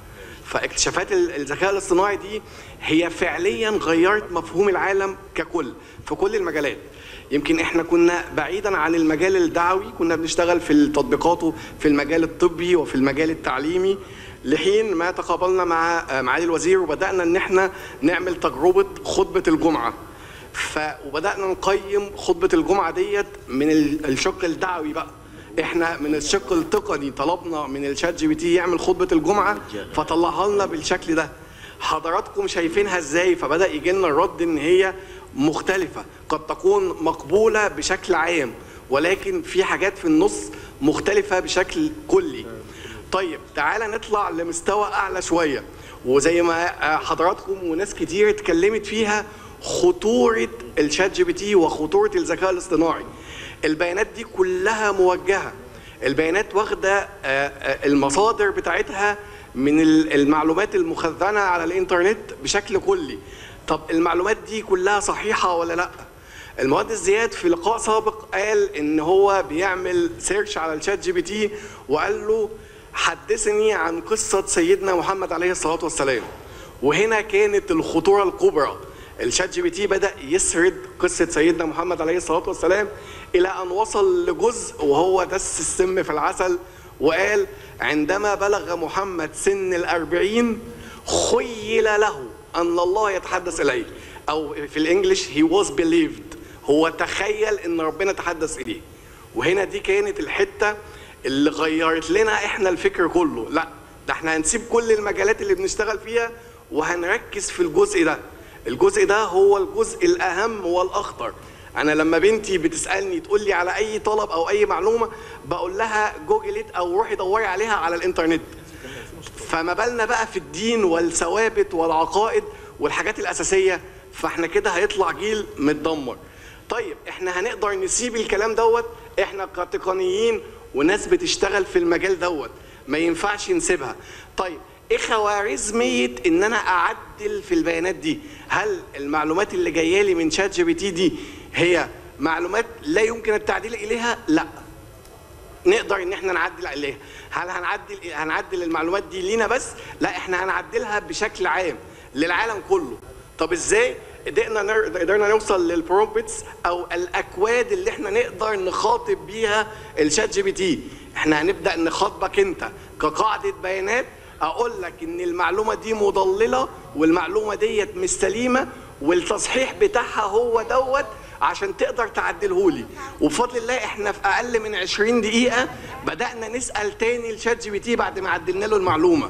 فاكتشافات ال- الذكاء الاصطناعي دي هي فعليا غيرت مفهوم العالم ككل في كل المجالات يمكن احنا كنا بعيدا عن المجال الدعوي كنا بنشتغل في التطبيقات في المجال الطبي وفي المجال التعليمي لحين ما تقابلنا مع آه، معالي الوزير وبدانا ان احنا نعمل تجربه خطبه الجمعه ف وبدانا نقيم خطبه الجمعه ديت من ال- الشق الدعوي بقى احنا من الشق التقني طلبنا من الشات جي بي تي يعمل خطبه الجمعه فطلعها لنا بالشكل ده حضراتكم شايفينها ازاي فبدا يجي لنا الرد ان هي مختلفه قد تكون مقبوله بشكل عام ولكن في حاجات في النص مختلفه بشكل كلي طيب تعالى نطلع لمستوى اعلى شويه وزي ما آه، حضراتكم وناس كتير اتكلمت فيها خطوره الشات جي بي تي وخطوره الذكاء الاصطناعي البيانات دي كلها موجهه البيانات واخده آه، آه، المصادر بتاعتها من ال- المعلومات المخزنه على الانترنت بشكل كلي طب المعلومات دي كلها صحيحه ولا لا المهندس زياد في لقاء سابق قال ان هو بيعمل سيرش على الشات جي بي تي وقال له حدثني عن قصه سيدنا محمد عليه الصلاه والسلام وهنا كانت الخطوره الكبرى الشات جي بي تي بدا يسرد قصه سيدنا محمد عليه الصلاه والسلام الى ان وصل لجزء وهو دس السم في العسل وقال عندما بلغ محمد سن الأربعين خيل له أن الله يتحدث إليه أو في الإنجليش he was believed هو تخيل أن ربنا تحدث إليه وهنا دي كانت الحتة اللي غيرت لنا إحنا الفكر كله لا ده إحنا هنسيب كل المجالات اللي بنشتغل فيها وهنركز في الجزء ده الجزء ده هو الجزء الأهم والأخطر انا لما بنتي بتسالني تقول لي على اي طلب او اي معلومه بقول لها جوجلت او روحي دوري عليها على الانترنت فما بالنا بقى في الدين والثوابت والعقائد والحاجات الاساسيه فاحنا كده هيطلع جيل متدمر طيب احنا هنقدر نسيب الكلام دوت احنا كتقنيين وناس بتشتغل في المجال دوت ما ينفعش نسيبها طيب ايه خوارزميه ان انا اعدل في البيانات دي هل المعلومات اللي جايه لي من شات جي بي تي دي هي معلومات لا يمكن التعديل اليها لا نقدر ان احنا نعدل عليها هل هنعدل هنعدل المعلومات دي لينا بس لا احنا هنعدلها بشكل عام للعالم كله طب ازاي قدرنا نر... قدرنا نوصل للبرومبتس او الاكواد اللي احنا نقدر نخاطب بيها الشات جي بي تي احنا هنبدا نخاطبك انت كقاعده بيانات اقول لك ان المعلومه دي مضلله والمعلومه ديت مش سليمه والتصحيح بتاعها هو دوت عشان تقدر تعدله لي وبفضل الله احنا في اقل من 20 دقيقه بدانا نسال تاني الشات جي بي تي بعد ما عدلنا له المعلومه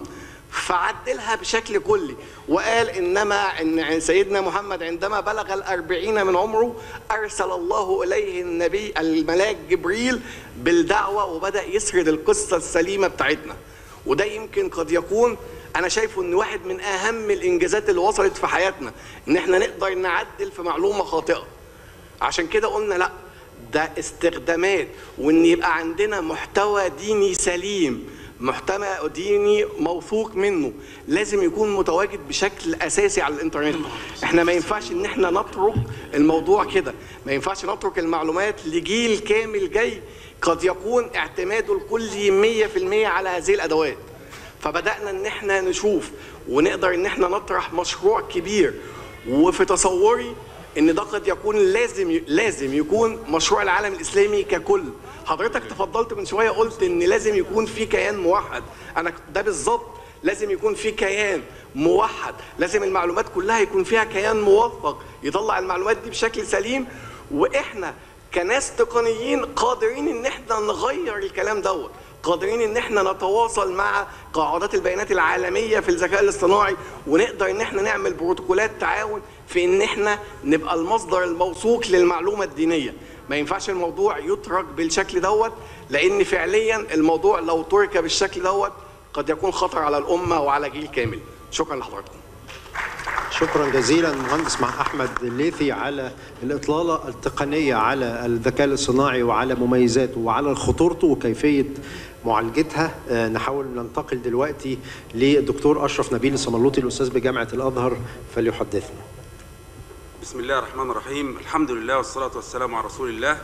فعدلها بشكل كلي وقال انما ان سيدنا محمد عندما بلغ الأربعين من عمره ارسل الله اليه النبي الملاك جبريل بالدعوه وبدا يسرد القصه السليمه بتاعتنا وده يمكن قد يكون انا شايفه ان واحد من اهم الانجازات اللي وصلت في حياتنا ان احنا نقدر نعدل في معلومه خاطئه عشان كده قلنا لا ده استخدامات وان يبقى عندنا محتوى ديني سليم محتوى ديني موثوق منه لازم يكون متواجد بشكل اساسي على الانترنت احنا ما ينفعش ان احنا نترك الموضوع كده ما ينفعش نترك المعلومات لجيل كامل جاي قد يكون اعتماده الكلي 100% على هذه الادوات فبدانا ان احنا نشوف ونقدر ان احنا نطرح مشروع كبير وفي تصوري ان ده قد يكون لازم لازم يكون مشروع العالم الاسلامي ككل حضرتك تفضلت من شويه قلت ان لازم يكون في كيان موحد انا ده بالظبط لازم يكون في كيان موحد لازم المعلومات كلها يكون فيها كيان موفق يطلع المعلومات دي بشكل سليم واحنا كناس تقنيين قادرين ان احنا نغير الكلام دوت قادرين ان احنا نتواصل مع قاعدات البيانات العالميه في الذكاء الاصطناعي ونقدر ان احنا نعمل بروتوكولات تعاون في ان احنا نبقى المصدر الموثوق للمعلومه الدينيه ما ينفعش الموضوع يترك بالشكل دوت لان فعليا الموضوع لو ترك بالشكل دوت قد يكون خطر على الامه وعلى جيل كامل شكرا لحضراتكم شكرا جزيلا مهندس مع احمد الليثي على الاطلاله التقنيه على الذكاء الاصطناعي وعلى مميزاته وعلى خطورته وكيفيه معالجتها آه، نحاول ننتقل دلوقتي للدكتور اشرف نبيل الصملوطي الاستاذ بجامعه الازهر فليحدثنا بسم الله الرحمن الرحيم الحمد لله والصلاة والسلام على رسول الله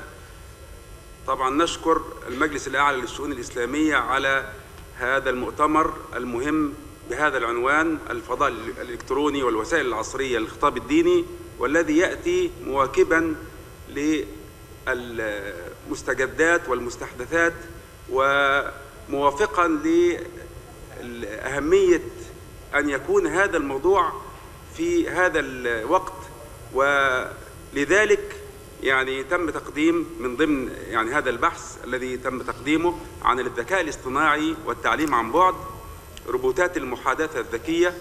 طبعا نشكر المجلس الأعلى للشؤون الإسلامية على هذا المؤتمر المهم بهذا العنوان الفضاء الإلكتروني والوسائل العصرية للخطاب الديني والذي يأتي مواكبا للمستجدات والمستحدثات وموافقا لأهمية أن يكون هذا الموضوع في هذا الوقت ولذلك يعني تم تقديم من ضمن يعني هذا البحث الذي تم تقديمه عن الذكاء الاصطناعي والتعليم عن بعد روبوتات المحادثة الذكية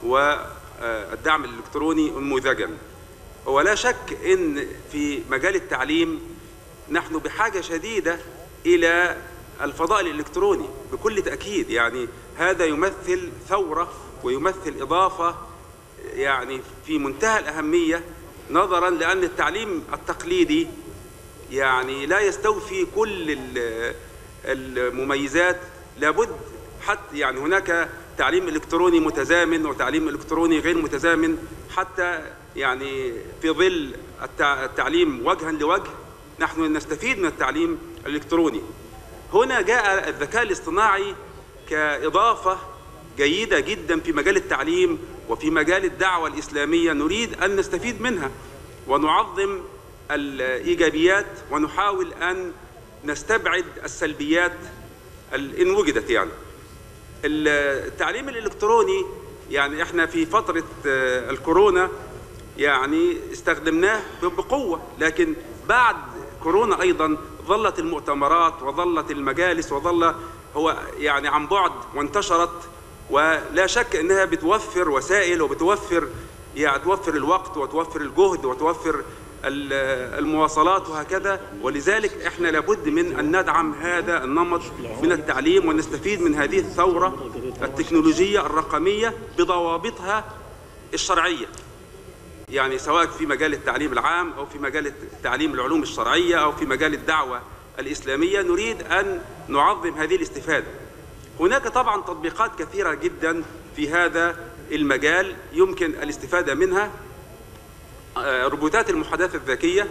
والدعم الإلكتروني نموذجا ولا شك أن في مجال التعليم نحن بحاجة شديدة إلى الفضاء الإلكتروني بكل تأكيد يعني هذا يمثل ثورة ويمثل إضافة يعني في منتهى الأهمية نظرا لأن التعليم التقليدي يعني لا يستوفي كل المميزات لابد حتى يعني هناك تعليم إلكتروني متزامن وتعليم إلكتروني غير متزامن حتى يعني في ظل التعليم وجها لوجه نحن نستفيد من التعليم الإلكتروني هنا جاء الذكاء الاصطناعي كإضافة جيدة جدا في مجال التعليم وفي مجال الدعوة الإسلامية نريد أن نستفيد منها ونعظم الإيجابيات ونحاول أن نستبعد السلبيات إن وجدت يعني التعليم الإلكتروني يعني إحنا في فترة الكورونا يعني استخدمناه بقوة لكن بعد كورونا أيضا ظلت المؤتمرات وظلت المجالس وظل هو يعني عن بعد وانتشرت ولا شك انها بتوفر وسائل وبتوفر يعني توفر الوقت وتوفر الجهد وتوفر المواصلات وهكذا ولذلك احنا لابد من ان ندعم هذا النمط من التعليم ونستفيد من هذه الثوره التكنولوجيه الرقميه بضوابطها الشرعيه يعني سواء في مجال التعليم العام او في مجال تعليم العلوم الشرعيه او في مجال الدعوه الاسلاميه نريد ان نعظم هذه الاستفاده هناك طبعا تطبيقات كثيرة جدا في هذا المجال يمكن الاستفادة منها روبوتات المحادثة الذكية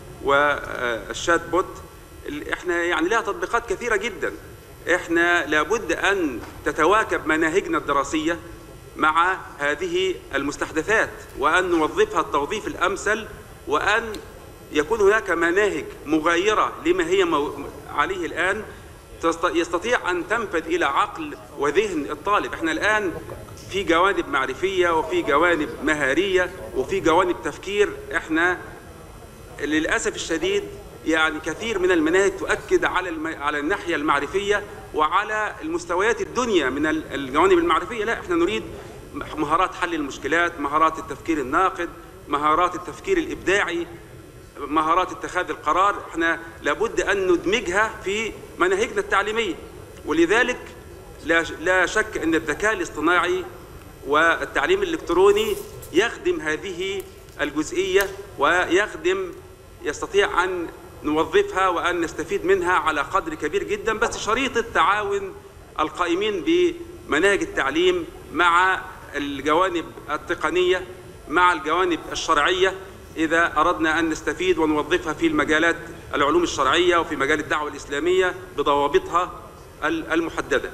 والشات بوت احنا يعني لها تطبيقات كثيرة جدا احنا لابد ان تتواكب مناهجنا الدراسية مع هذه المستحدثات وان نوظفها التوظيف الامثل وان يكون هناك مناهج مغايرة لما هي عليه الآن يستطيع أن تنفذ إلى عقل وذهن الطالب احنا الآن في جوانب معرفية وفي جوانب مهارية وفي جوانب تفكير احنا للأسف الشديد يعني كثير من المناهج تؤكد على الم... على الناحية المعرفية وعلى المستويات الدنيا من الجوانب المعرفية لا احنا نريد مهارات حل المشكلات مهارات التفكير الناقد مهارات التفكير الإبداعي مهارات اتخاذ القرار احنا لابد ان ندمجها في مناهجنا التعليميه ولذلك لا لا شك ان الذكاء الاصطناعي والتعليم الالكتروني يخدم هذه الجزئيه ويخدم يستطيع ان نوظفها وان نستفيد منها على قدر كبير جدا بس شريط التعاون القائمين بمناهج التعليم مع الجوانب التقنيه مع الجوانب الشرعيه إذا أردنا أن نستفيد ونوظفها في المجالات العلوم الشرعية وفي مجال الدعوة الإسلامية بضوابطها المحددة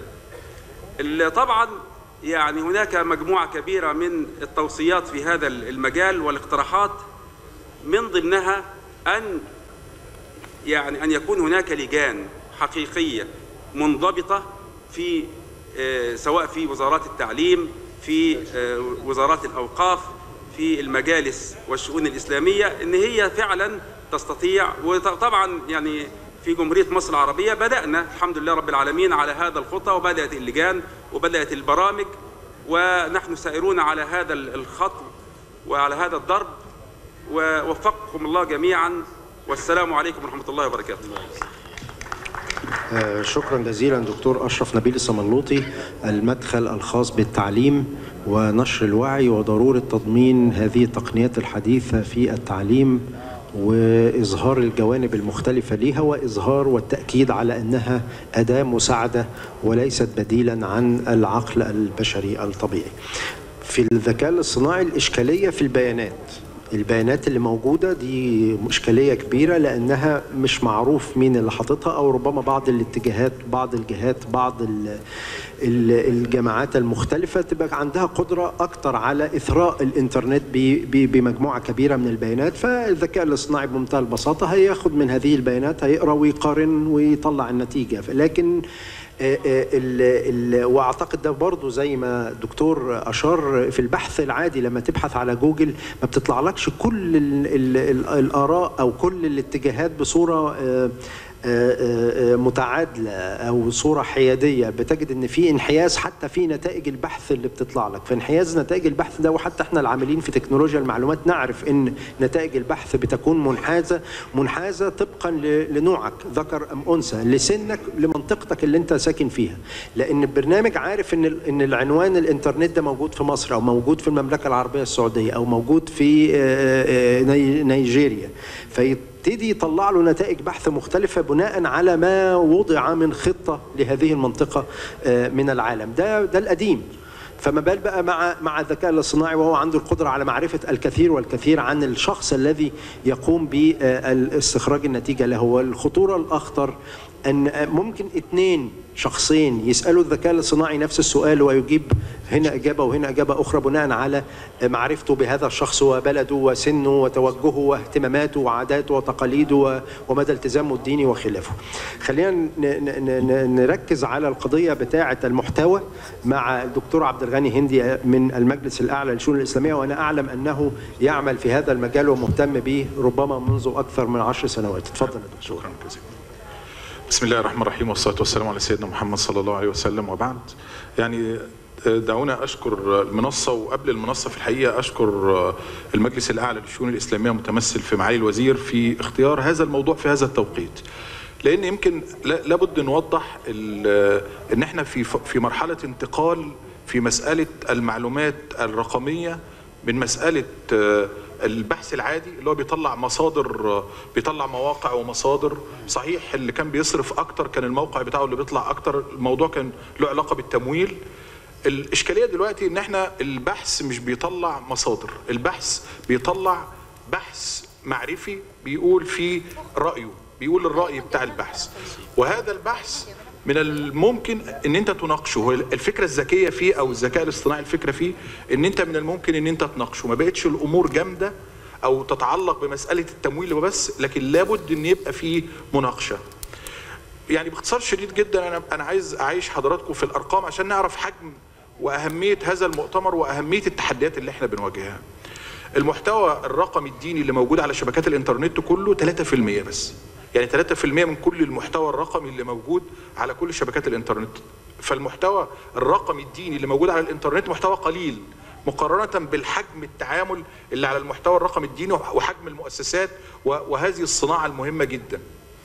طبعا يعني هناك مجموعة كبيرة من التوصيات في هذا المجال والاقتراحات من ضمنها أن يعني أن يكون هناك لجان حقيقية منضبطة في سواء في وزارات التعليم في وزارات الأوقاف في المجالس والشؤون الإسلامية إن هي فعلا تستطيع وطبعا يعني في جمهورية مصر العربية بدأنا الحمد لله رب العالمين على هذا الخطى وبدأت اللجان وبدأت البرامج ونحن سائرون على هذا الخط وعلى هذا الضرب ووفقكم الله جميعا والسلام عليكم ورحمة الله وبركاته شكرا جزيلا دكتور أشرف نبيل الصملوطي المدخل الخاص بالتعليم ونشر الوعي وضرورة تضمين هذه التقنيات الحديثة في التعليم وإظهار الجوانب المختلفة لها وإظهار والتأكيد على أنها أداة مساعدة وليست بديلا عن العقل البشري الطبيعي في الذكاء الاصطناعي الإشكالية في البيانات البيانات اللي موجودة دي إشكالية كبيرة لأنها مش معروف مين اللي حاططها أو ربما بعض الاتجاهات بعض الجهات بعض ال- ال- الجماعات المختلفة تبقى عندها قدرة أكتر على إثراء الإنترنت ب- ب- بمجموعة كبيرة من البيانات فالذكاء الاصطناعي بمنتهى البساطة هياخد من هذه البيانات هيقرأ ويقارن ويطلع النتيجة لكن آه، آه، ال- ال- واعتقد ده برضه زي ما الدكتور اشار في البحث العادي لما تبحث على جوجل ما بتطلعلكش كل ال ال ال الاراء او كل الاتجاهات بصوره آه، آه، آه، متعادله او صوره حياديه بتجد ان في انحياز حتى في نتائج البحث اللي بتطلع لك فانحياز نتائج البحث ده وحتى احنا العاملين في تكنولوجيا المعلومات نعرف ان نتائج البحث بتكون منحازه منحازه طبقا ل- لنوعك ذكر ام انثى لسنك لمنطقتك اللي انت ساكن فيها لان البرنامج عارف ان ال- ان العنوان الانترنت ده موجود في مصر او موجود في المملكه العربيه السعوديه او موجود في آه، آه، ني- نيجيريا فيبتدي يطلع له نتائج بحث مختلفه بناء على ما وضع من خطه لهذه المنطقه آه، من العالم ده ده القديم فما بال بقى مع مع الذكاء الاصطناعي وهو عنده القدره على معرفه الكثير والكثير عن الشخص الذي يقوم باستخراج النتيجه له والخطوره الاخطر ان ممكن اثنين شخصين يسالوا الذكاء الاصطناعي نفس السؤال ويجيب هنا اجابه وهنا اجابه اخرى بناء على معرفته بهذا الشخص وبلده وسنه وتوجهه واهتماماته وعاداته وتقاليده و- ومدى التزامه الديني وخلافه. خلينا ن- ن- ن- نركز على القضيه بتاعه المحتوى مع الدكتور عبد الغني هندي من المجلس الاعلى للشؤون الاسلاميه وانا اعلم انه يعمل في هذا المجال ومهتم به ربما منذ اكثر من عشر سنوات. اتفضل يا دكتور. شكرا جزيلا بسم الله الرحمن الرحيم والصلاة والسلام على سيدنا محمد صلى الله عليه وسلم وبعد يعني دعونا أشكر المنصة وقبل المنصة في الحقيقة أشكر المجلس الأعلى للشؤون الإسلامية متمثل في معالي الوزير في اختيار هذا الموضوع في هذا التوقيت لأن يمكن لا- لابد نوضح ال- إن إحنا في في مرحلة انتقال في مسألة المعلومات الرقمية من مسألة آه، البحث العادي اللي هو بيطلع مصادر آه، بيطلع مواقع ومصادر صحيح اللي كان بيصرف أكتر كان الموقع بتاعه اللي بيطلع أكتر الموضوع كان له علاقة بالتمويل الإشكالية دلوقتي إن إحنا البحث مش بيطلع مصادر البحث بيطلع بحث معرفي بيقول فيه رأيه بيقول الرأي بتاع البحث وهذا البحث من الممكن ان انت تناقشه هو الفكره الذكيه فيه او الذكاء الاصطناعي الفكره فيه ان انت من الممكن ان انت تناقشه ما بقتش الامور جامده او تتعلق بمساله التمويل وبس لكن لابد ان يبقى فيه مناقشه يعني باختصار شديد جدا انا انا عايز اعيش حضراتكم في الارقام عشان نعرف حجم واهميه هذا المؤتمر واهميه التحديات اللي احنا بنواجهها المحتوى الرقمي الديني اللي موجود على شبكات الانترنت كله 3% بس يعني 3% من كل المحتوى الرقمي اللي موجود على كل شبكات الانترنت فالمحتوى الرقمي الديني اللي موجود على الانترنت محتوى قليل مقارنة بالحجم التعامل اللي على المحتوى الرقمي الديني وحجم المؤسسات وهذه الصناعة المهمة جدا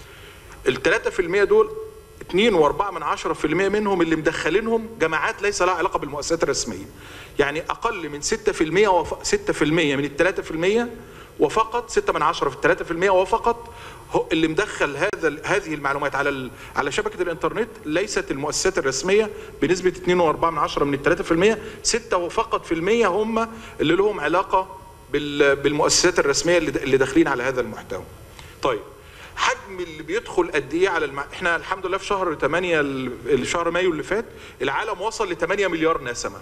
الثلاثة في المية دول اتنين واربعة من عشرة في المية منهم اللي مدخلينهم جماعات ليس لها علاقة بالمؤسسات الرسمية يعني أقل من ستة في المية وف... ستة في المية من الثلاثة في المية وفقط ستة من عشرة في الثلاثة في المية وفقط هو اللي مدخل هذا هذه المعلومات على ال... على شبكة الإنترنت ليست المؤسسات الرسمية بنسبة اتنين واربعة من عشرة من الثلاثة في المية ستة وفقط في المية هم اللي لهم علاقة بال... بالمؤسسات الرسمية اللي, اللي داخلين على هذا المحتوى طيب حجم اللي بيدخل قد ايه على الم... احنا الحمد لله في شهر 8 الشهر مايو اللي فات العالم وصل ل 8 مليار نسمه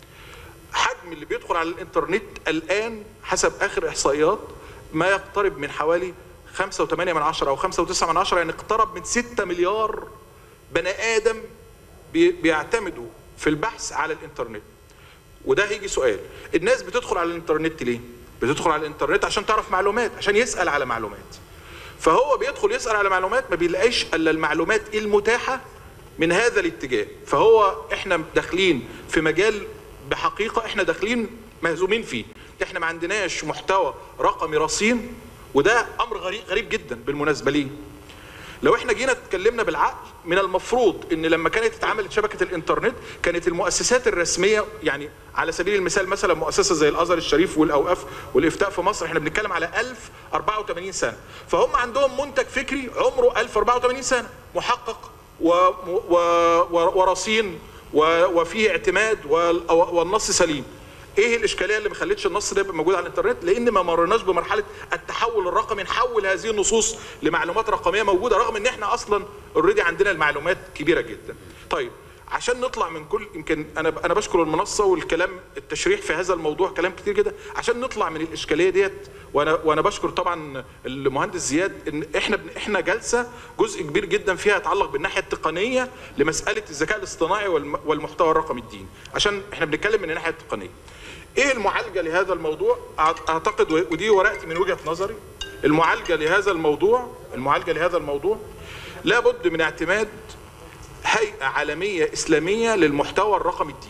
حجم اللي بيدخل على الانترنت الان حسب اخر احصائيات ما يقترب من حوالي 5.8 من عشرة او 5.9 من عشرة يعني اقترب من 6 مليار بني ادم بي... بيعتمدوا في البحث على الانترنت وده هيجي سؤال الناس بتدخل على الانترنت ليه بتدخل على الانترنت عشان تعرف معلومات عشان يسال على معلومات فهو بيدخل يسأل على معلومات ما بيلاقيش الا المعلومات المتاحة من هذا الاتجاه فهو احنا داخلين في مجال بحقيقة احنا داخلين مهزومين فيه احنا ما عندناش محتوى رقمي رصين وده امر غريب غريب جدا بالمناسبة ليه لو احنا جينا اتكلمنا بالعقل من المفروض ان لما كانت اتعملت شبكه الانترنت كانت المؤسسات الرسميه يعني على سبيل المثال مثلا مؤسسه زي الازهر الشريف والاوقاف والافتاء في مصر احنا بنتكلم على 1084 سنه فهم عندهم منتج فكري عمره 1084 سنه محقق و و و ورصين وفيه اعتماد والنص سليم ايه الاشكاليه اللي ما خلتش النص ده يبقى موجود على الانترنت لان ما مرناش بمرحله التحول الرقمي نحول هذه النصوص لمعلومات رقميه موجوده رغم ان احنا اصلا اوريدي عندنا المعلومات كبيره جدا طيب عشان نطلع من كل يمكن انا انا بشكر المنصه والكلام التشريح في هذا الموضوع كلام كتير جدا عشان نطلع من الاشكاليه ديت وانا وانا بشكر طبعا المهندس زياد ان احنا احنا جلسه جزء كبير جدا فيها يتعلق بالناحيه التقنيه لمساله الذكاء الاصطناعي والم- والمحتوى الرقمي الديني عشان احنا بنتكلم من الناحيه التقنيه ايه المعالجه لهذا الموضوع أع- اعتقد و- ودي ورقتي من وجهه نظري المعالجه لهذا الموضوع المعالجه لهذا الموضوع لابد من اعتماد هيئه عالميه اسلاميه للمحتوى الرقمي الديني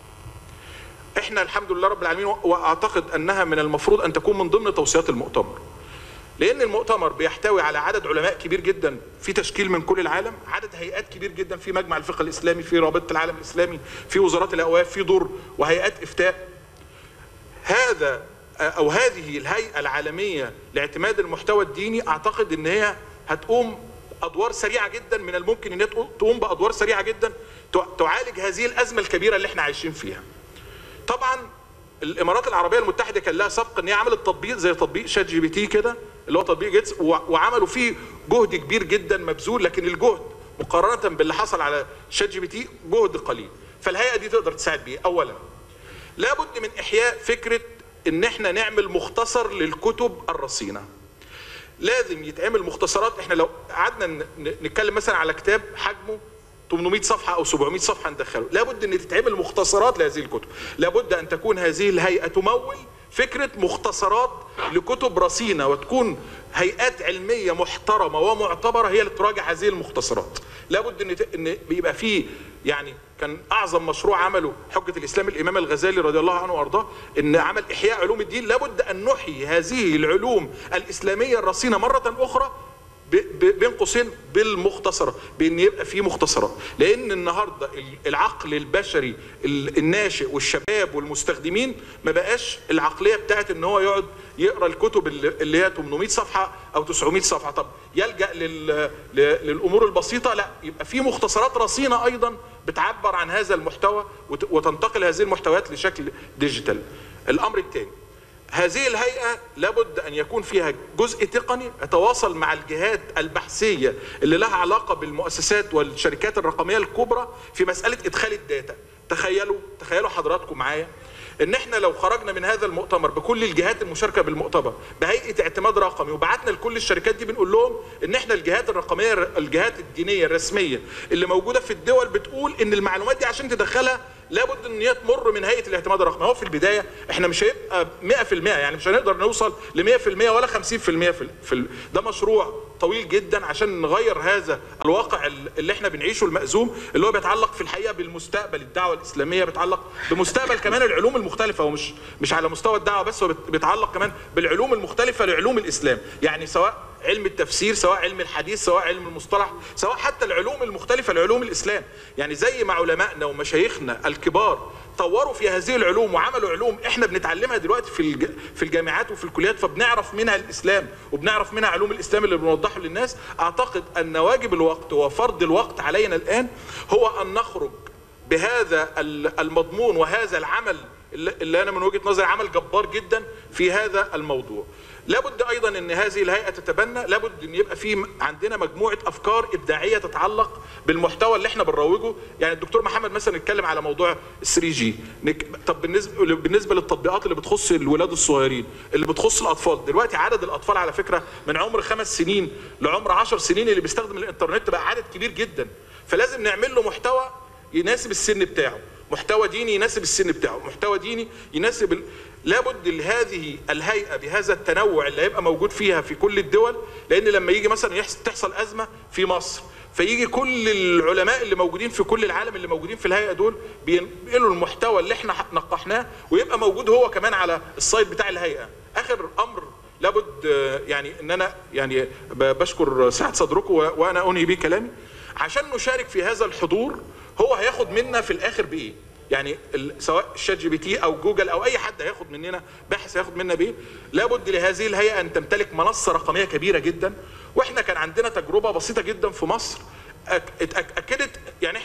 احنا الحمد لله رب العالمين واعتقد انها من المفروض ان تكون من ضمن توصيات المؤتمر لان المؤتمر بيحتوي على عدد علماء كبير جدا في تشكيل من كل العالم عدد هيئات كبير جدا في مجمع الفقه الاسلامي في رابطه العالم الاسلامي في وزارات الاوقاف في دور وهيئات افتاء هذا او هذه الهيئه العالميه لاعتماد المحتوى الديني اعتقد ان هي هتقوم ادوار سريعه جدا من الممكن ان هي تقوم بادوار سريعه جدا تع- تعالج هذه الازمه الكبيره اللي احنا عايشين فيها طبعا الامارات العربيه المتحده كان لها سبق ان هي عملت تطبيق زي تطبيق شات جي بي تي كده اللي هو تطبيق جيتس و- وعملوا فيه جهد كبير جدا مبذول لكن الجهد مقارنه باللي حصل على شات جي بي تي جهد قليل فالهيئه دي تقدر تساعد بيه اولا لابد من احياء فكره ان احنا نعمل مختصر للكتب الرصينه لازم يتعمل مختصرات احنا لو قعدنا ن- ن- نتكلم مثلا على كتاب حجمه 800 صفحه او 700 صفحه ندخله لابد ان تتعمل مختصرات لهذه الكتب لابد ان تكون هذه الهيئه تمول فكره مختصرات لكتب رصينه وتكون هيئات علميه محترمه ومعتبره هي اللي تراجع هذه المختصرات لابد ان ت- ان بيبقى فيه يعني كان اعظم مشروع عمله حجه الاسلام الامام الغزالي رضي الله عنه وارضاه ان عمل احياء علوم الدين لابد ان نحيي هذه العلوم الاسلاميه الرصينه مره اخرى ب- ب- بين قوسين بالمختصرة بان يبقى في مختصرات لان النهارده ال- العقل البشري ال- الناشئ والشباب والمستخدمين ما بقاش العقليه بتاعت ان هو يقعد يقرا الكتب اللي اللي هي 800 صفحه او 900 صفحه طب يلجا لل... ل- للامور البسيطه لا يبقى في مختصرات رصينه ايضا بتعبر عن هذا المحتوى وت- وتنتقل هذه المحتويات لشكل ديجيتال الامر الثاني هذه الهيئة لابد أن يكون فيها جزء تقني يتواصل مع الجهات البحثية اللي لها علاقة بالمؤسسات والشركات الرقمية الكبرى في مسألة إدخال الداتا تخيلوا تخيلوا حضراتكم معايا ان احنا لو خرجنا من هذا المؤتمر بكل الجهات المشاركه بالمؤتمر بهيئه اعتماد رقمي وبعتنا لكل الشركات دي بنقول لهم ان احنا الجهات الرقميه الجهات الدينيه الرسميه اللي موجوده في الدول بتقول ان المعلومات دي عشان تدخلها لابد ان هي تمر من هيئه الاعتماد الرقمي هو في البدايه احنا مش هيبقى 100% يعني مش هنقدر نوصل ل 100% ولا 50% في, ال... في ال... ده مشروع طويل جدا عشان نغير هذا الواقع اللي احنا بنعيشه المأزوم اللي هو بيتعلق في الحقيقه بالمستقبل الدعوه الاسلاميه بيتعلق بمستقبل كمان العلوم المختلفه ومش مش على مستوى الدعوه بس هو بيت- بيتعلق كمان بالعلوم المختلفه لعلوم الاسلام يعني سواء علم التفسير سواء علم الحديث سواء علم المصطلح سواء حتى العلوم المختلفه لعلوم الاسلام يعني زي ما علمائنا ومشايخنا الكبار طوروا في هذه العلوم وعملوا علوم احنا بنتعلمها دلوقتي في الج... في الجامعات وفي الكليات فبنعرف منها الاسلام وبنعرف منها علوم الاسلام اللي بنوضحه للناس اعتقد ان واجب الوقت وفرض الوقت علينا الان هو ان نخرج بهذا ال- المضمون وهذا العمل اللي اللي انا من وجهه نظري عمل جبار جدا في هذا الموضوع لابد ايضا ان هذه الهيئه تتبنى لابد ان يبقى في م- عندنا مجموعه افكار ابداعيه تتعلق بالمحتوى اللي احنا بنروجه يعني الدكتور محمد مثلا اتكلم على موضوع ال 3 جي طب بالنسبه بالنسبه للتطبيقات اللي بتخص الولاد الصغيرين اللي بتخص الاطفال دلوقتي عدد الاطفال على فكره من عمر خمس سنين لعمر 10 سنين اللي بيستخدم الانترنت بقى عدد كبير جدا فلازم نعمل له محتوى يناسب السن بتاعه محتوى ديني يناسب السن بتاعه محتوى ديني يناسب ال... لابد لهذه الهيئه بهذا التنوع اللي هيبقى موجود فيها في كل الدول لان لما يجي مثلا يحصل تحصل ازمه في مصر فيجي كل العلماء اللي موجودين في كل العالم اللي موجودين في الهيئه دول بينقلوا المحتوى اللي احنا نقحناه ويبقى موجود هو كمان على السايت بتاع الهيئه اخر امر لابد آه، يعني ان انا يعني ب- بشكر سعه صدركم و- وانا انهي بيه كلامي عشان نشارك في هذا الحضور هو هياخد منا في الاخر بايه يعني ال- سواء الشات جي بي تي او جوجل او اي حد هياخد مننا باحث هياخد منا بايه لابد لهذه الهيئه ان تمتلك منصه رقميه كبيره جدا واحنا كان عندنا تجربه بسيطه جدا في مصر أك- اتأك- اكدت يعني احنا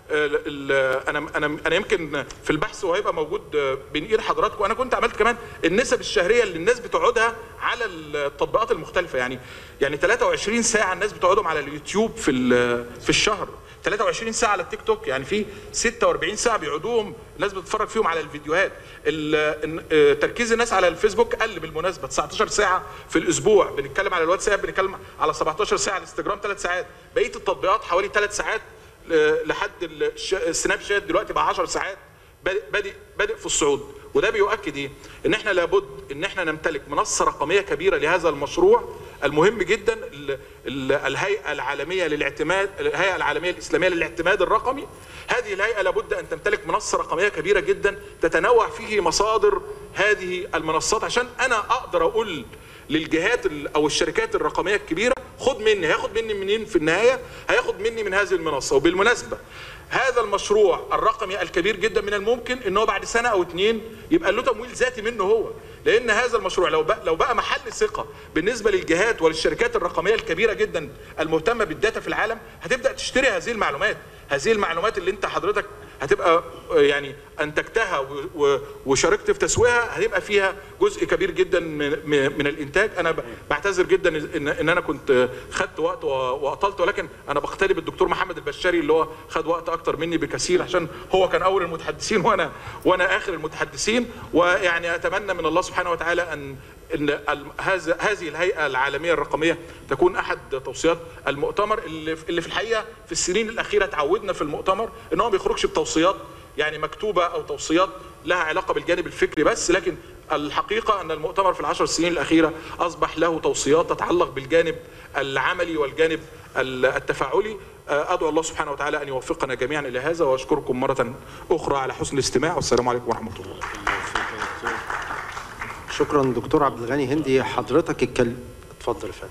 ال- ال- انا انا انا يمكن في البحث وهيبقى موجود آه، بين ايد حضراتكم انا كنت عملت كمان النسب الشهريه اللي الناس بتقعدها على التطبيقات المختلفه يعني يعني 23 ساعه الناس بتقعدهم على اليوتيوب في ال- في الشهر 23 ساعه على التيك توك يعني في 46 ساعه بيقعدوهم الناس بتتفرج فيهم على الفيديوهات ال- إن- آه، تركيز الناس على الفيسبوك قل بالمناسبه 19 ساعه في الاسبوع بنتكلم على الواتساب بنتكلم على 17 ساعه الانستجرام 3 ساعات بقيه التطبيقات حوالي 3 ساعات ل- لحد الش- السناب شات دلوقتي بقى 10 ساعات بادئ بادئ بادئ في الصعود وده بيؤكد ايه ان احنا لابد ان احنا نمتلك منصه رقميه كبيره لهذا المشروع المهم جدا ال- ال- الهيئه العالميه للاعتماد الهيئه العالميه الاسلاميه للاعتماد الرقمي هذه الهيئه لابد ان تمتلك منصه رقميه كبيره جدا تتنوع فيه مصادر هذه المنصات عشان انا اقدر اقول للجهات ال- او الشركات الرقميه الكبيره خد مني هياخد مني منين في النهايه هياخد مني من هذه المنصه وبالمناسبه هذا المشروع الرقمي الكبير جدا من الممكن ان هو بعد سنه او اتنين يبقى له تمويل ذاتي منه هو لان هذا المشروع لو بقى لو بقى محل ثقه بالنسبه للجهات وللشركات الرقميه الكبيره جدا المهتمه بالداتا في العالم هتبدا تشتري هذه المعلومات هذه المعلومات اللي انت حضرتك هتبقى آه، يعني انتجتها و- و- وشاركت في تسويقها هيبقى فيها جزء كبير جدا من, من من الانتاج انا ب- بعتذر جدا ان ان انا كنت آه، خدت وقت و- واطلت ولكن انا بقتدي بالدكتور محمد البشاري اللي هو خد وقت اكتر مني بكثير عشان هو كان اول المتحدثين وانا وانا اخر المتحدثين ويعني اتمنى من الله سبحانه وتعالى ان ان ال- هذا هذه الهيئه العالميه الرقميه تكون احد توصيات المؤتمر اللي في- اللي في الحقيقه في السنين الاخيره تعودنا في المؤتمر ان هو ما بيخرجش بتوصيات يعني مكتوبه او توصيات لها علاقه بالجانب الفكري بس لكن الحقيقه ان المؤتمر في العشر سنين الاخيره اصبح له توصيات تتعلق بالجانب العملي والجانب ال- التفاعلي آه، ادعو الله سبحانه وتعالى ان يوفقنا جميعا الى هذا واشكركم مره اخرى على حسن الاستماع والسلام عليكم ورحمه الله شكرا دكتور عبد الغني هندي حضرتك الكل اتفضل يا فندم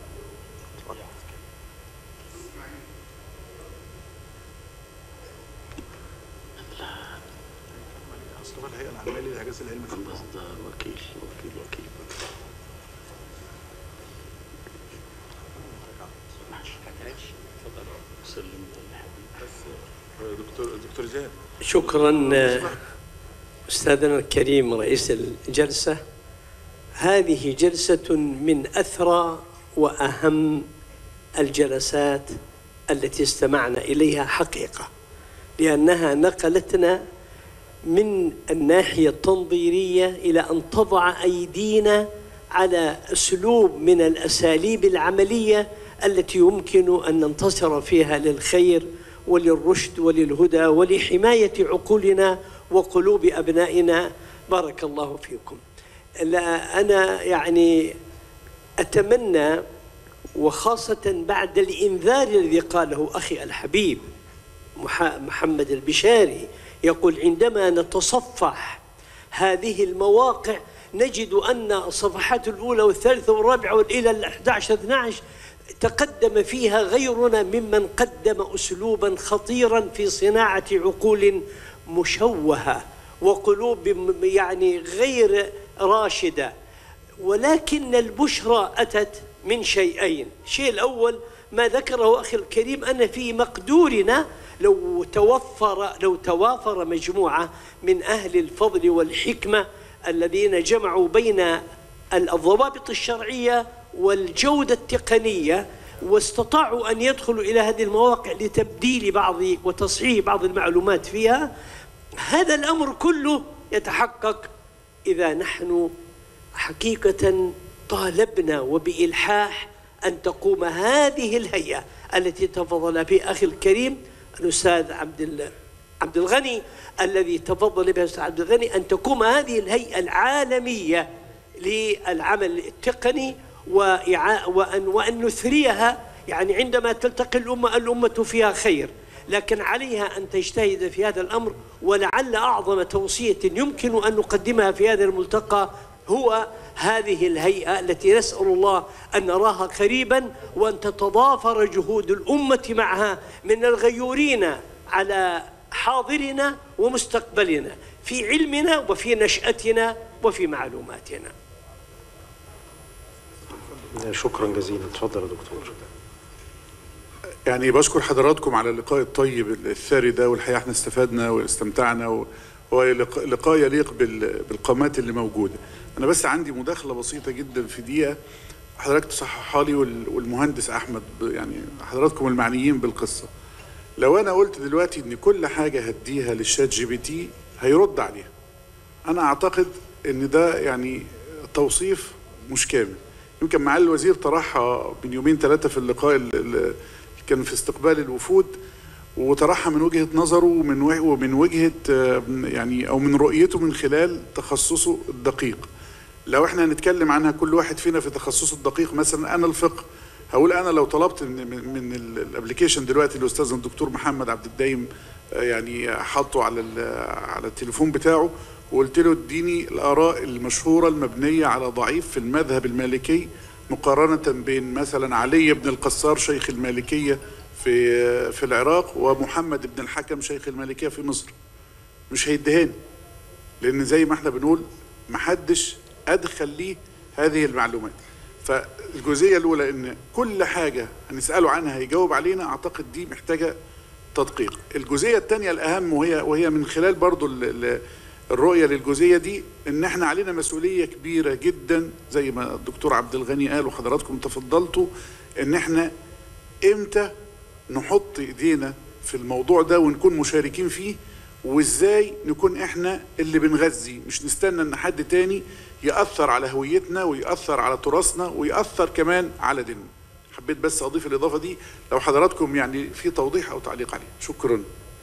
ده وكيل وكيل وكيل سلم دكتور دكتور زياد شكرا آه، استاذنا الكريم رئيس الجلسه هذه جلسه من اثرى واهم الجلسات التي استمعنا اليها حقيقه لانها نقلتنا من الناحيه التنظيريه الى ان تضع ايدينا على اسلوب من الاساليب العمليه التي يمكن ان ننتصر فيها للخير وللرشد وللهدى ولحمايه عقولنا وقلوب ابنائنا بارك الله فيكم. لا انا يعني اتمنى وخاصه بعد الانذار الذي قاله اخي الحبيب مح- محمد البشاري يقول عندما نتصفح هذه المواقع نجد أن الصفحات الأولى والثالثة والرابعة إلى ال 11 12 تقدم فيها غيرنا ممن قدم أسلوبا خطيرا في صناعة عقول مشوهة وقلوب م- يعني غير راشدة ولكن البشرى أتت من شيئين الشيء الأول ما ذكره أخي الكريم أن في مقدورنا لو توفر لو توافر مجموعة من أهل الفضل والحكمة الذين جمعوا بين الضوابط الشرعية والجودة التقنية واستطاعوا أن يدخلوا إلى هذه المواقع لتبديل بعض وتصحيح بعض المعلومات فيها هذا الأمر كله يتحقق إذا نحن حقيقة طالبنا وبإلحاح أن تقوم هذه الهيئة التي تفضل بها أخي الكريم الأستاذ عبد ال- عبد الغني الذي تفضل بها الأستاذ عبد الغني أن تقوم هذه الهيئة العالمية للعمل التقني وإعاء وأن وأن نثريها يعني عندما تلتقي الأمة الأمة فيها خير لكن عليها أن تجتهد في هذا الأمر ولعل أعظم توصية يمكن أن نقدمها في هذا الملتقى هو هذه الهيئة التي نسأل الله أن نراها قريبا وأن تتضافر جهود الأمة معها من الغيورين على حاضرنا ومستقبلنا في علمنا وفي نشأتنا وفي معلوماتنا شكرا جزيلا اتفضل يا دكتور يعني بشكر حضراتكم على اللقاء الطيب الثري ده والحقيقه احنا استفدنا واستمتعنا و- هو لق- لقاء يليق بال- بالقامات اللي موجوده. انا بس عندي مداخله بسيطه جدا في دقيقه حضرتك تصححها لي وال- والمهندس احمد ب- يعني حضراتكم المعنيين بالقصه. لو انا قلت دلوقتي ان كل حاجه هديها للشات جي بي تي هيرد عليها. انا اعتقد ان ده يعني توصيف مش كامل يمكن معالي الوزير طرحها من يومين ثلاثه في اللقاء ال- ال- كان في استقبال الوفود وطرحها من وجهه نظره ومن وجه- ومن وجهه آه، يعني او من رؤيته من خلال تخصصه الدقيق لو احنا هنتكلم عنها كل واحد فينا في تخصصه الدقيق مثلا انا الفقه هقول انا لو طلبت من من, من الابلكيشن دلوقتي الاستاذ الدكتور محمد عبد الدايم آه، يعني حاطه على ال- على التليفون بتاعه وقلت له اديني الاراء المشهوره المبنيه على ضعيف في المذهب المالكي مقارنه بين مثلا علي بن القصار شيخ المالكيه في في العراق ومحمد بن الحكم شيخ المالكيه في مصر مش هيدهاني لان زي ما احنا بنقول محدش ادخل ليه هذه المعلومات فالجزئيه الاولى ان كل حاجه هنساله عنها هيجاوب علينا اعتقد دي محتاجه تدقيق الجزئيه الثانيه الاهم وهي وهي من خلال برضو ال- ال- الرؤيه للجزئيه دي ان احنا علينا مسؤوليه كبيره جدا زي ما الدكتور عبد الغني قال وحضراتكم تفضلتوا ان احنا امتى نحط ايدينا في الموضوع ده ونكون مشاركين فيه وازاي نكون احنا اللي بنغذي مش نستنى ان حد تاني ياثر على هويتنا وياثر على تراثنا وياثر كمان على ديننا حبيت بس اضيف الاضافه دي لو حضراتكم يعني في توضيح او تعليق عليه شكرا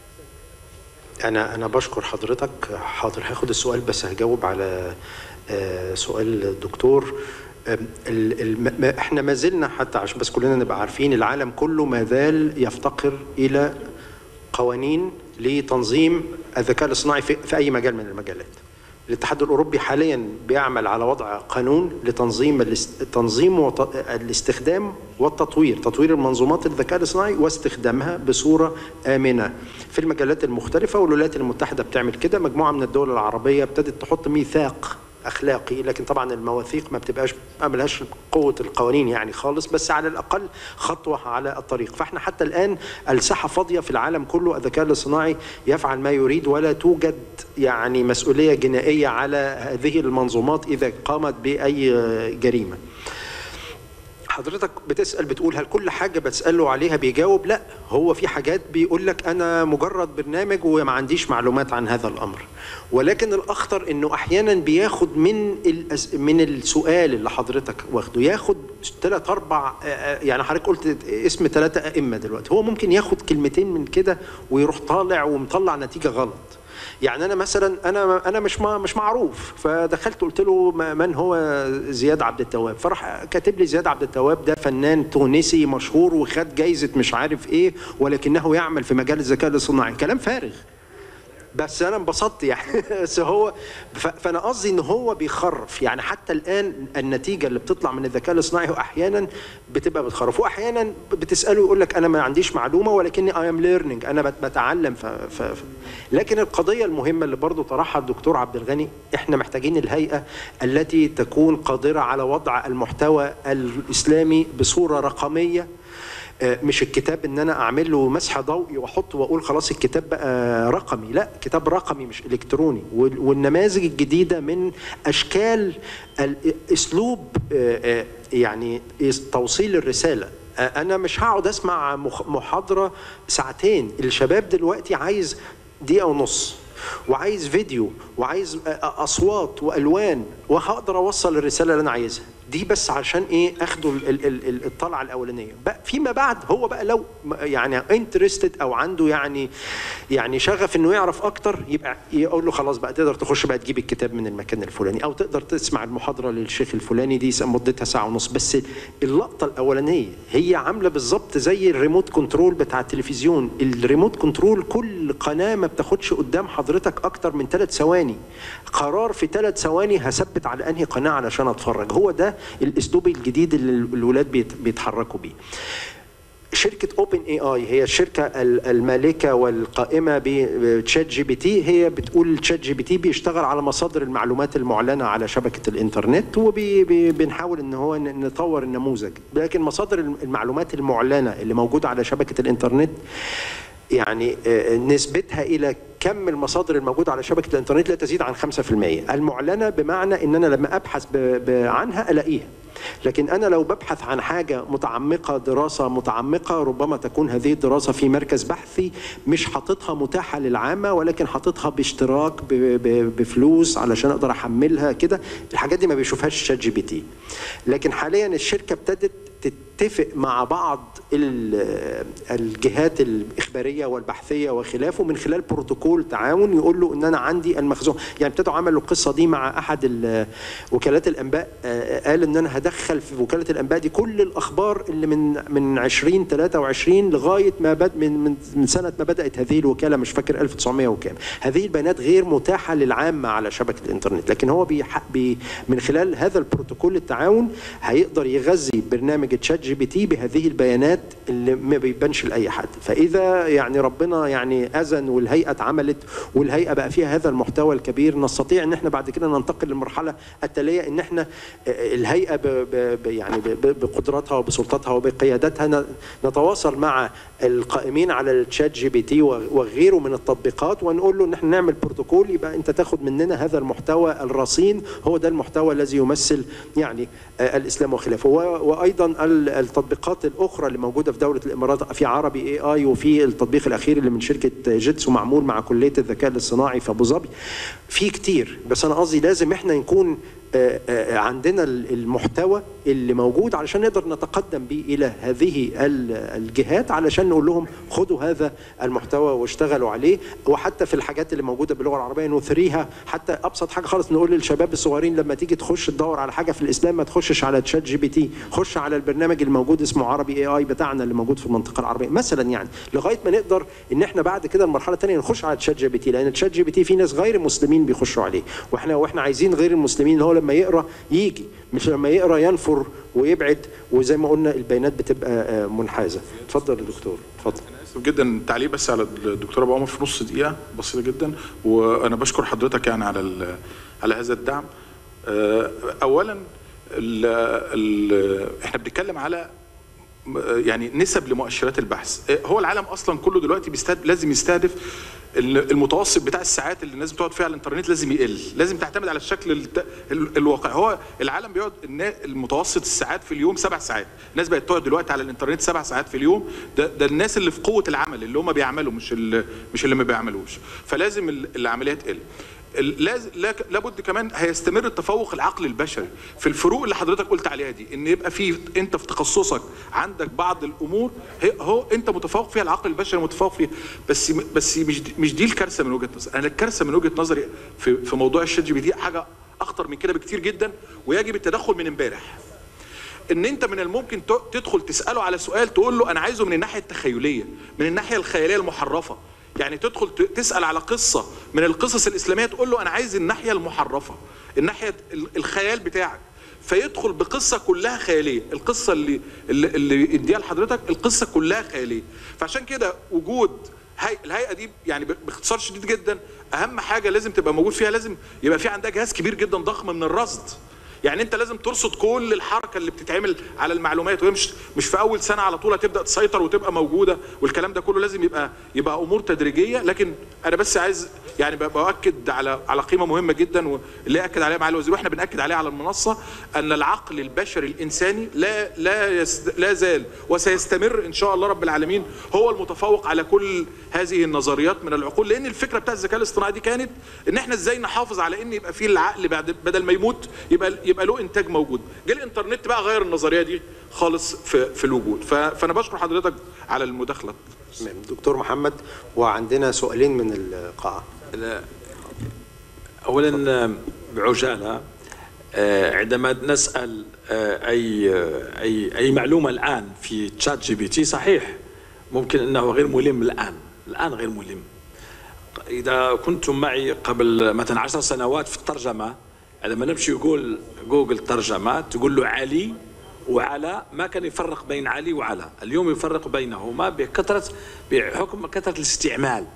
انا انا بشكر حضرتك حاضر هاخد السؤال بس هجاوب على آه، سؤال الدكتور آم، ال- ال- ما- احنا ما زلنا حتى عشان بس كلنا نبقى عارفين العالم كله ما زال يفتقر الى قوانين لتنظيم الذكاء الاصطناعي في, في اي مجال من المجالات الاتحاد الاوروبي حاليا بيعمل على وضع قانون لتنظيم الاست- تنظيم وت- الاستخدام والتطوير تطوير المنظومات الذكاء الاصطناعي واستخدامها بصوره امنه في المجالات المختلفه والولايات المتحده بتعمل كده مجموعه من الدول العربيه ابتدت تحط ميثاق اخلاقي لكن طبعا المواثيق ما بتبقاش ما ملهاش قوه القوانين يعني خالص بس على الاقل خطوه على الطريق فاحنا حتى الان الساحه فاضيه في العالم كله الذكاء الاصطناعي يفعل ما يريد ولا توجد يعني مسؤوليه جنائيه على هذه المنظومات اذا قامت باي جريمه حضرتك بتسال بتقول هل كل حاجه بتساله عليها بيجاوب لا هو في حاجات بيقول لك انا مجرد برنامج وما عنديش معلومات عن هذا الامر ولكن الاخطر انه احيانا بياخد من الأس... من السؤال اللي حضرتك واخده ياخد ثلاث اربع آه، آه، يعني حضرتك قلت اسم ثلاثه ائمه دلوقتي هو ممكن ياخد كلمتين من كده ويروح طالع ومطلع نتيجه غلط يعني انا مثلا انا انا مش ما مش معروف فدخلت قلت له ما- من هو زياد عبد التواب فراح كاتب لي زياد عبد التواب ده فنان تونسي مشهور وخد جايزه مش عارف ايه ولكنه يعمل في مجال الذكاء الاصطناعي كلام فارغ بس انا انبسطت يعني بس هو ف- فانا قصدي ان هو بيخرف يعني حتى الان النتيجه اللي بتطلع من الذكاء الاصطناعي هو احيانا بتبقى بتخرف واحيانا بتساله يقول لك انا ما عنديش معلومه ولكني اي ام ليرنينج انا بت- بتعلم ف... ف... ف... لكن القضيه المهمه اللي برضو طرحها الدكتور عبد الغني احنا محتاجين الهيئه التي تكون قادره على وضع المحتوى الاسلامي بصوره رقميه آه، مش الكتاب ان انا اعمل له مسح ضوئي واحطه واقول خلاص الكتاب بقى رقمي لا كتاب رقمي مش الكتروني وال- والنماذج الجديده من اشكال ال- اسلوب آه، آه، يعني إس- توصيل الرساله آه، انا مش هقعد اسمع مخ- محاضره ساعتين الشباب دلوقتي عايز دقيقه ونص وعايز فيديو وعايز آه، آه، اصوات والوان وهقدر اوصل الرساله اللي انا عايزها دي بس عشان ايه اخدوا ال- ال- ال- ال- الطلعه الاولانيه بقى فيما بعد هو بقى لو م- يعني انترستد او عنده يعني يعني شغف انه يعرف اكتر يبقى يقول له خلاص بقى تقدر تخش بقى تجيب الكتاب من المكان الفلاني او تقدر تسمع المحاضره للشيخ الفلاني دي مدتها ساعه ونص بس اللقطه الاولانيه هي عامله بالظبط زي الريموت كنترول بتاع التلفزيون الريموت كنترول كل قناه ما بتاخدش قدام حضرتك اكتر من ثلاث ثواني قرار في ثلاث ثواني هثبت على انهي قناه علشان اتفرج هو ده الاسلوب الجديد اللي الولاد بيت- بيتحركوا بيه شركة اوبن اي اي هي الشركة ال- المالكة والقائمة بتشات جي بي تي هي بتقول تشات جي بي تي بيشتغل على مصادر المعلومات المعلنة على شبكة الانترنت وبنحاول ان هو ن- نطور النموذج لكن مصادر الم- المعلومات المعلنة اللي موجودة على شبكة الانترنت يعني آه، نسبتها الى كم المصادر الموجوده على شبكه الانترنت لا تزيد عن 5% المعلنه بمعنى ان انا لما ابحث ب- ب- عنها الاقيها لكن انا لو ببحث عن حاجه متعمقه دراسه متعمقه ربما تكون هذه الدراسه في مركز بحثي مش حاططها متاحه للعامه ولكن حاططها باشتراك ب- ب- بفلوس علشان اقدر احملها كده الحاجات دي ما بيشوفهاش شات جي بي تي لكن حاليا الشركه ابتدت تتفق مع بعض ال- الجهات الاخباريه والبحثيه وخلافه من خلال بروتوكول تعاون يقول له ان انا عندي المخزون يعني ابتدوا عملوا القصه دي مع احد ال- وكالات الانباء آه، قال ان انا هدخل في وكاله الانباء دي كل الاخبار اللي من من 20 23 لغايه ما بد من من من سنه ما بدات هذه الوكاله مش فاكر 1900 وكام هذه البيانات غير متاحه للعامه على شبكه الانترنت لكن هو بيح... بي من خلال هذا البروتوكول التعاون هيقدر يغذي برنامج تشات جي بي تي بهذه البيانات اللي ما بيبانش لاي حد فاذا يعني ربنا يعني اذن والهيئه اتعملت والهيئه بقى فيها هذا المحتوى الكبير نستطيع ان احنا بعد كده ننتقل للمرحله التاليه ان احنا آه، الهيئه ب ب ب يعني ب- ب- بقدراتها وبسلطاتها وبقياداتها ن- نتواصل مع القائمين على الشات جي بي تي و- وغيره من التطبيقات ونقول له ان احنا نعمل بروتوكول يبقى انت تاخد مننا هذا المحتوى الرصين هو ده المحتوى الذي يمثل يعني آه، الاسلام وخلافه و- وايضا ال- التطبيقات الاخرى اللي موجوده في دوله الامارات في عربي اي اي وفي التطبيق الاخير اللي من شركه جيتسو معمول مع كليه الذكاء الاصطناعي في ابو ظبي في كتير بس انا قصدي لازم احنا نكون آه، آه، عندنا ال- المحتوى اللي موجود علشان نقدر نتقدم به الى هذه ال- الجهات علشان نقول لهم خدوا هذا المحتوى واشتغلوا عليه وحتى في الحاجات اللي موجوده باللغه العربيه نثريها حتى ابسط حاجه خالص نقول للشباب الصغيرين لما تيجي تخش تدور على حاجه في الاسلام ما تخشش على تشات جي بي تي خش على البرنامج الموجود اسمه عربي اي اي بتاعنا اللي موجود في المنطقه العربيه مثلا يعني لغايه ما نقدر ان احنا بعد كده المرحله الثانيه نخش على تشات جي بي تي لان تشات جي بي تي في ناس غير مسلمين بيخشوا عليه واحنا واحنا عايزين غير المسلمين اللي هو لما يقرا يجي مش لما يقرا ينفر ويبعد وزي ما قلنا البيانات بتبقى آه، منحازه اتفضل يا دكتور اتفضل اسف جدا تعليق بس على الدكتور ابو عمر في نص دقيقه بسيطه جدا وانا بشكر حضرتك يعني على ال- على هذا الدعم آه، اولا ال ال احنا بنتكلم على م- يعني نسب لمؤشرات البحث آه، هو العالم اصلا كله دلوقتي بيستهدف لازم يستهدف ال- المتوسط بتاع الساعات اللي الناس بتقعد فيها على الانترنت لازم يقل لازم تعتمد على الشكل الت- ال- الواقعي هو العالم بيقعد النا- المتوسط الساعات في اليوم سبع ساعات الناس بقت تقعد دلوقتي على الانترنت سبع ساعات في اليوم ده, ده الناس اللي في قوه العمل اللي هم بيعملوا مش اللي مش اللي ما بيعملوش فلازم ال- العمليه تقل ال- لاز- لا- لابد كمان هيستمر التفوق العقل البشري في الفروق اللي حضرتك قلت عليها دي ان يبقى في انت في تخصصك عندك بعض الامور هي هو انت متفوق فيها العقل البشري متفوق فيها بس بس مش دي مش دي الكارثه من وجهه نظري انا الكارثه من وجهه نظري في في موضوع الشات جي بي تي حاجه اخطر من كده بكتير جدا ويجب التدخل من امبارح ان انت من الممكن ت- تدخل تساله على سؤال تقول له انا عايزه من الناحيه التخيليه من الناحيه الخياليه المحرفه يعني تدخل ت- تسال على قصه من القصص الاسلاميه تقول له انا عايز الناحيه المحرفه الناحيه ال- الخيال بتاعك فيدخل بقصه كلها خياليه القصه اللي اللي, اللي يديها لحضرتك القصه كلها خياليه فعشان كده وجود هي الهيئه دي يعني ب- باختصار شديد جدا اهم حاجه لازم تبقى موجود فيها لازم يبقى في عندها جهاز كبير جدا ضخم من الرصد يعني انت لازم ترصد كل الحركه اللي بتتعمل على المعلومات وهي مش مش في اول سنه على طول هتبدا تسيطر وتبقى موجوده والكلام ده كله لازم يبقى يبقى امور تدريجيه لكن انا بس عايز يعني ب- باكد على على قيمه مهمه جدا واللي اكد عليها معالي الوزير واحنا بناكد عليها على المنصه ان العقل البشري الانساني لا لا يس لا زال وسيستمر ان شاء الله رب العالمين هو المتفوق على كل هذه النظريات من العقول لان الفكره بتاع الذكاء الاصطناعي دي كانت ان احنا ازاي نحافظ على ان يبقى في العقل بعد بدل ما يموت يبقى يبقى له انتاج موجود جه الانترنت بقى غير النظريه دي خالص في في الوجود ف- فانا بشكر حضرتك على المداخله تمام دكتور محمد وعندنا سؤالين من القاعه اولا بعجاله آه، عندما نسال آه، اي آه، اي اي معلومه الان في تشات جي بي تي صحيح ممكن انه غير ملم الان الان غير ملم اذا كنتم معي قبل مثلا عشر سنوات في الترجمه عندما نمشي يقول جوجل ترجمه تقول له علي وعلى ما كان يفرق بين علي وعلى اليوم يفرق بينهما بكثرة بحكم كثرة الاستعمال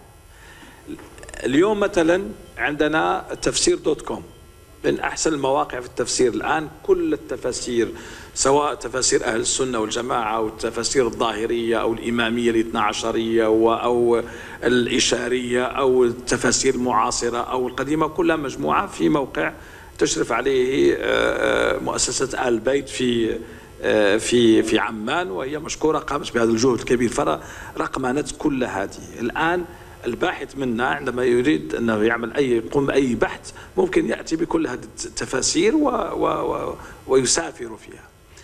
اليوم مثلا عندنا تفسير دوت كوم من احسن المواقع في التفسير الان كل التفاسير سواء تفاسير اهل السنه والجماعه او التفاسير الظاهريه او الاماميه الاثنا عشريه و- او الاشاريه او التفاسير المعاصره او القديمه كلها مجموعه في موقع تشرف عليه آه، آه، مؤسسه ال البيت في آه، في في عمان وهي مشكوره قامت بهذا الجهد الكبير فرقمنت كل هذه الان الباحث منا عندما يريد انه يعمل اي يقوم باي بحث ممكن ياتي بكل هذه التفاسير و و و ويسافر فيها.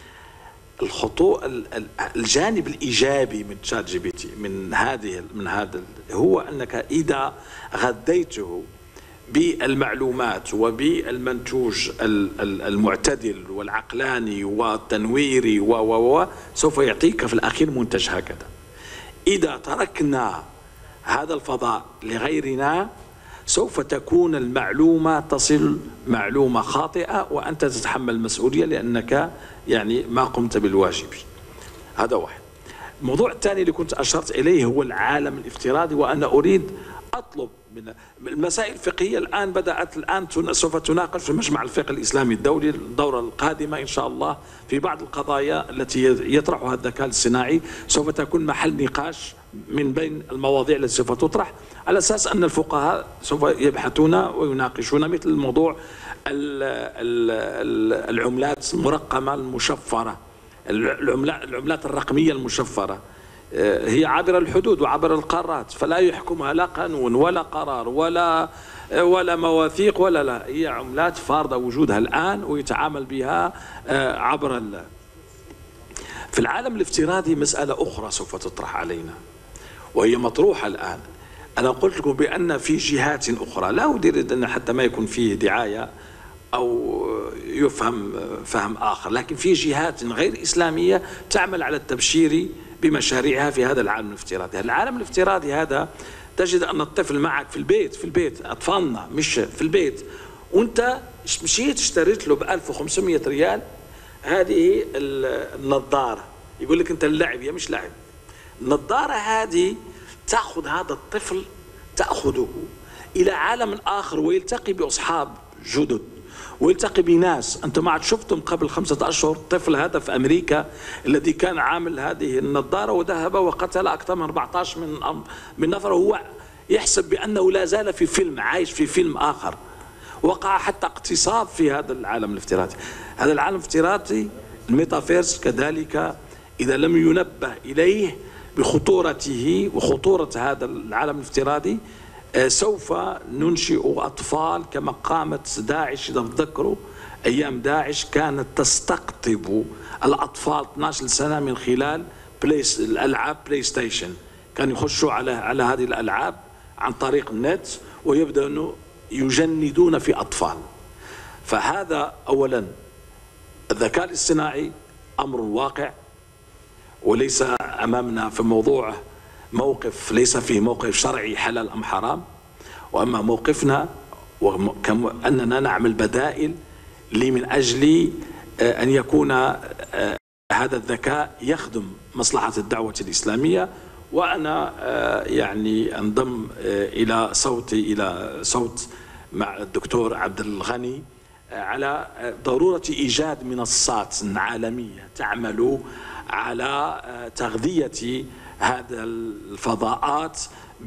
الخطو ال- ال- الجانب الايجابي من تشات جي بي تي من هذه من هذا ال- هو انك اذا غذيته بالمعلومات وبالمنتوج ال- ال- المعتدل والعقلاني والتنويري و و و سوف يعطيك في الاخير منتج هكذا. إذا تركنا هذا الفضاء لغيرنا سوف تكون المعلومة تصل معلومة خاطئة وأنت تتحمل المسؤولية لأنك يعني ما قمت بالواجب هذا واحد الموضوع الثاني اللي كنت أشرت إليه هو العالم الافتراضي وأنا أريد أطلب من المسائل الفقهية الآن بدأت الآن تن- سوف تناقش في مجمع الفقه الإسلامي الدولي الدورة القادمة إن شاء الله في بعض القضايا التي يطرحها الذكاء الصناعي سوف تكون محل نقاش من بين المواضيع التي سوف تطرح على أساس أن الفقهاء سوف يبحثون ويناقشون مثل الموضوع ال- ال- ال- العملات المرقمة المشفرة العملات العملات الرقمية المشفرة آه، هي عابرة الحدود وعبر القارات فلا يحكمها لا قانون ولا قرار ولا آه، ولا مواثيق ولا لا هي عملات فارضة وجودها الآن ويتعامل بها آه، عبر ال- في العالم الافتراضي مسألة أخرى سوف تطرح علينا وهي مطروحة الآن أنا قلت لكم بأن في جهات أخرى لا أريد أن حتى ما يكون فيه دعاية أو يفهم فهم آخر لكن في جهات غير إسلامية تعمل على التبشير بمشاريعها في هذا العالم الافتراضي العالم الافتراضي هذا تجد أن الطفل معك في البيت في البيت أطفالنا مش في البيت وانت مشيت اشتريت له ب 1500 ريال هذه ال- النظارة يقول لك انت اللعب يا مش لعب النظارة هذه تأخذ هذا الطفل تأخذه إلى عالم آخر ويلتقي بأصحاب جدد ويلتقي بناس أنت ما عاد شفتم قبل خمسة أشهر الطفل هذا في أمريكا الذي كان عامل هذه النظارة وذهب وقتل أكثر من 14 من من نفر هو يحسب بأنه لا زال في فيلم عايش في فيلم آخر وقع حتى اقتصاد في هذا العالم الافتراضي هذا العالم الافتراضي الميتافيرس كذلك إذا لم ينبه إليه بخطورته وخطورة هذا العالم الافتراضي آه، سوف ننشئ أطفال كما قامت داعش إذا تذكروا أيام داعش كانت تستقطب الأطفال 12 سنة من خلال بلايس الألعاب بلاي ستيشن كانوا يخشوا على على هذه الألعاب عن طريق النت ويبدأ أنه يجندون في أطفال فهذا أولا الذكاء الاصطناعي أمر واقع وليس أمامنا في موضوع موقف ليس فيه موقف شرعي حلال أم حرام وأما موقفنا وم- كم- أننا نعمل بدائل لي من أجل آه، أن يكون آه، هذا الذكاء يخدم مصلحة الدعوة الإسلامية وأنا آه، يعني أنضم آه، إلى صوتي إلى صوت مع الدكتور عبد الغني آه، على آه، ضرورة إيجاد منصات عالمية تعمل على آه، تغذية هذا الفضاءات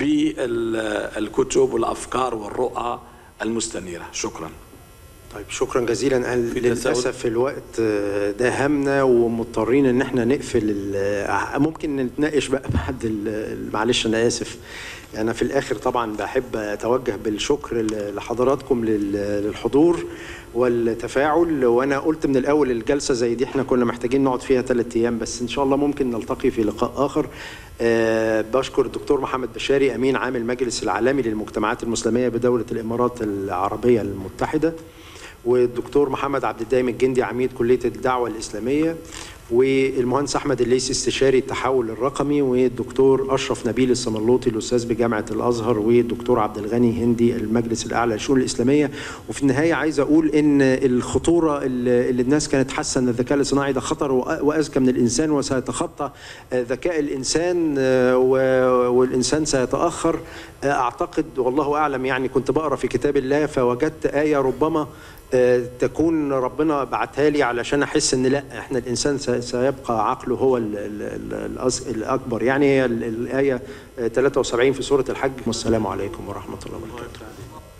بالكتب والأفكار والرؤى المستنيرة شكرا طيب شكرا جزيلا أنا للاسف الوقت آه، داهمنا ومضطرين ان احنا نقفل ال- ممكن نتناقش بقى بعد ال- معلش انا اسف انا في الاخر طبعا بحب اتوجه بالشكر ل- لحضراتكم لل- للحضور والتفاعل وانا قلت من الاول الجلسه زي دي احنا كنا محتاجين نقعد فيها ثلاث ايام بس ان شاء الله ممكن نلتقي في لقاء اخر آه، بشكر الدكتور محمد بشاري امين عام المجلس العالمي للمجتمعات المسلميه بدوله الامارات العربيه المتحده والدكتور محمد عبد الدايم الجندي عميد كليه الدعوه الاسلاميه والمهندس احمد الليثي استشاري التحول الرقمي والدكتور اشرف نبيل الصملوطي الاستاذ بجامعه الازهر والدكتور عبد الغني هندي المجلس الاعلى للشؤون الاسلاميه وفي النهايه عايز اقول ان الخطوره اللي اللي الناس كانت حاسه ان الذكاء الاصطناعي ده خطر وأ- واذكى من الانسان وسيتخطى آه، ذكاء الانسان آه، و- والانسان سيتاخر آه، اعتقد والله اعلم يعني كنت بقرا في كتاب الله فوجدت ايه ربما آه، تكون ربنا بعتها لي علشان احس ان لا احنا الانسان سي- سيبقى عقله هو ال ال ال الأز- الاكبر يعني هي ال- الايه آه، 73 في سوره الحج والسلام عليكم ورحمه الله وبركاته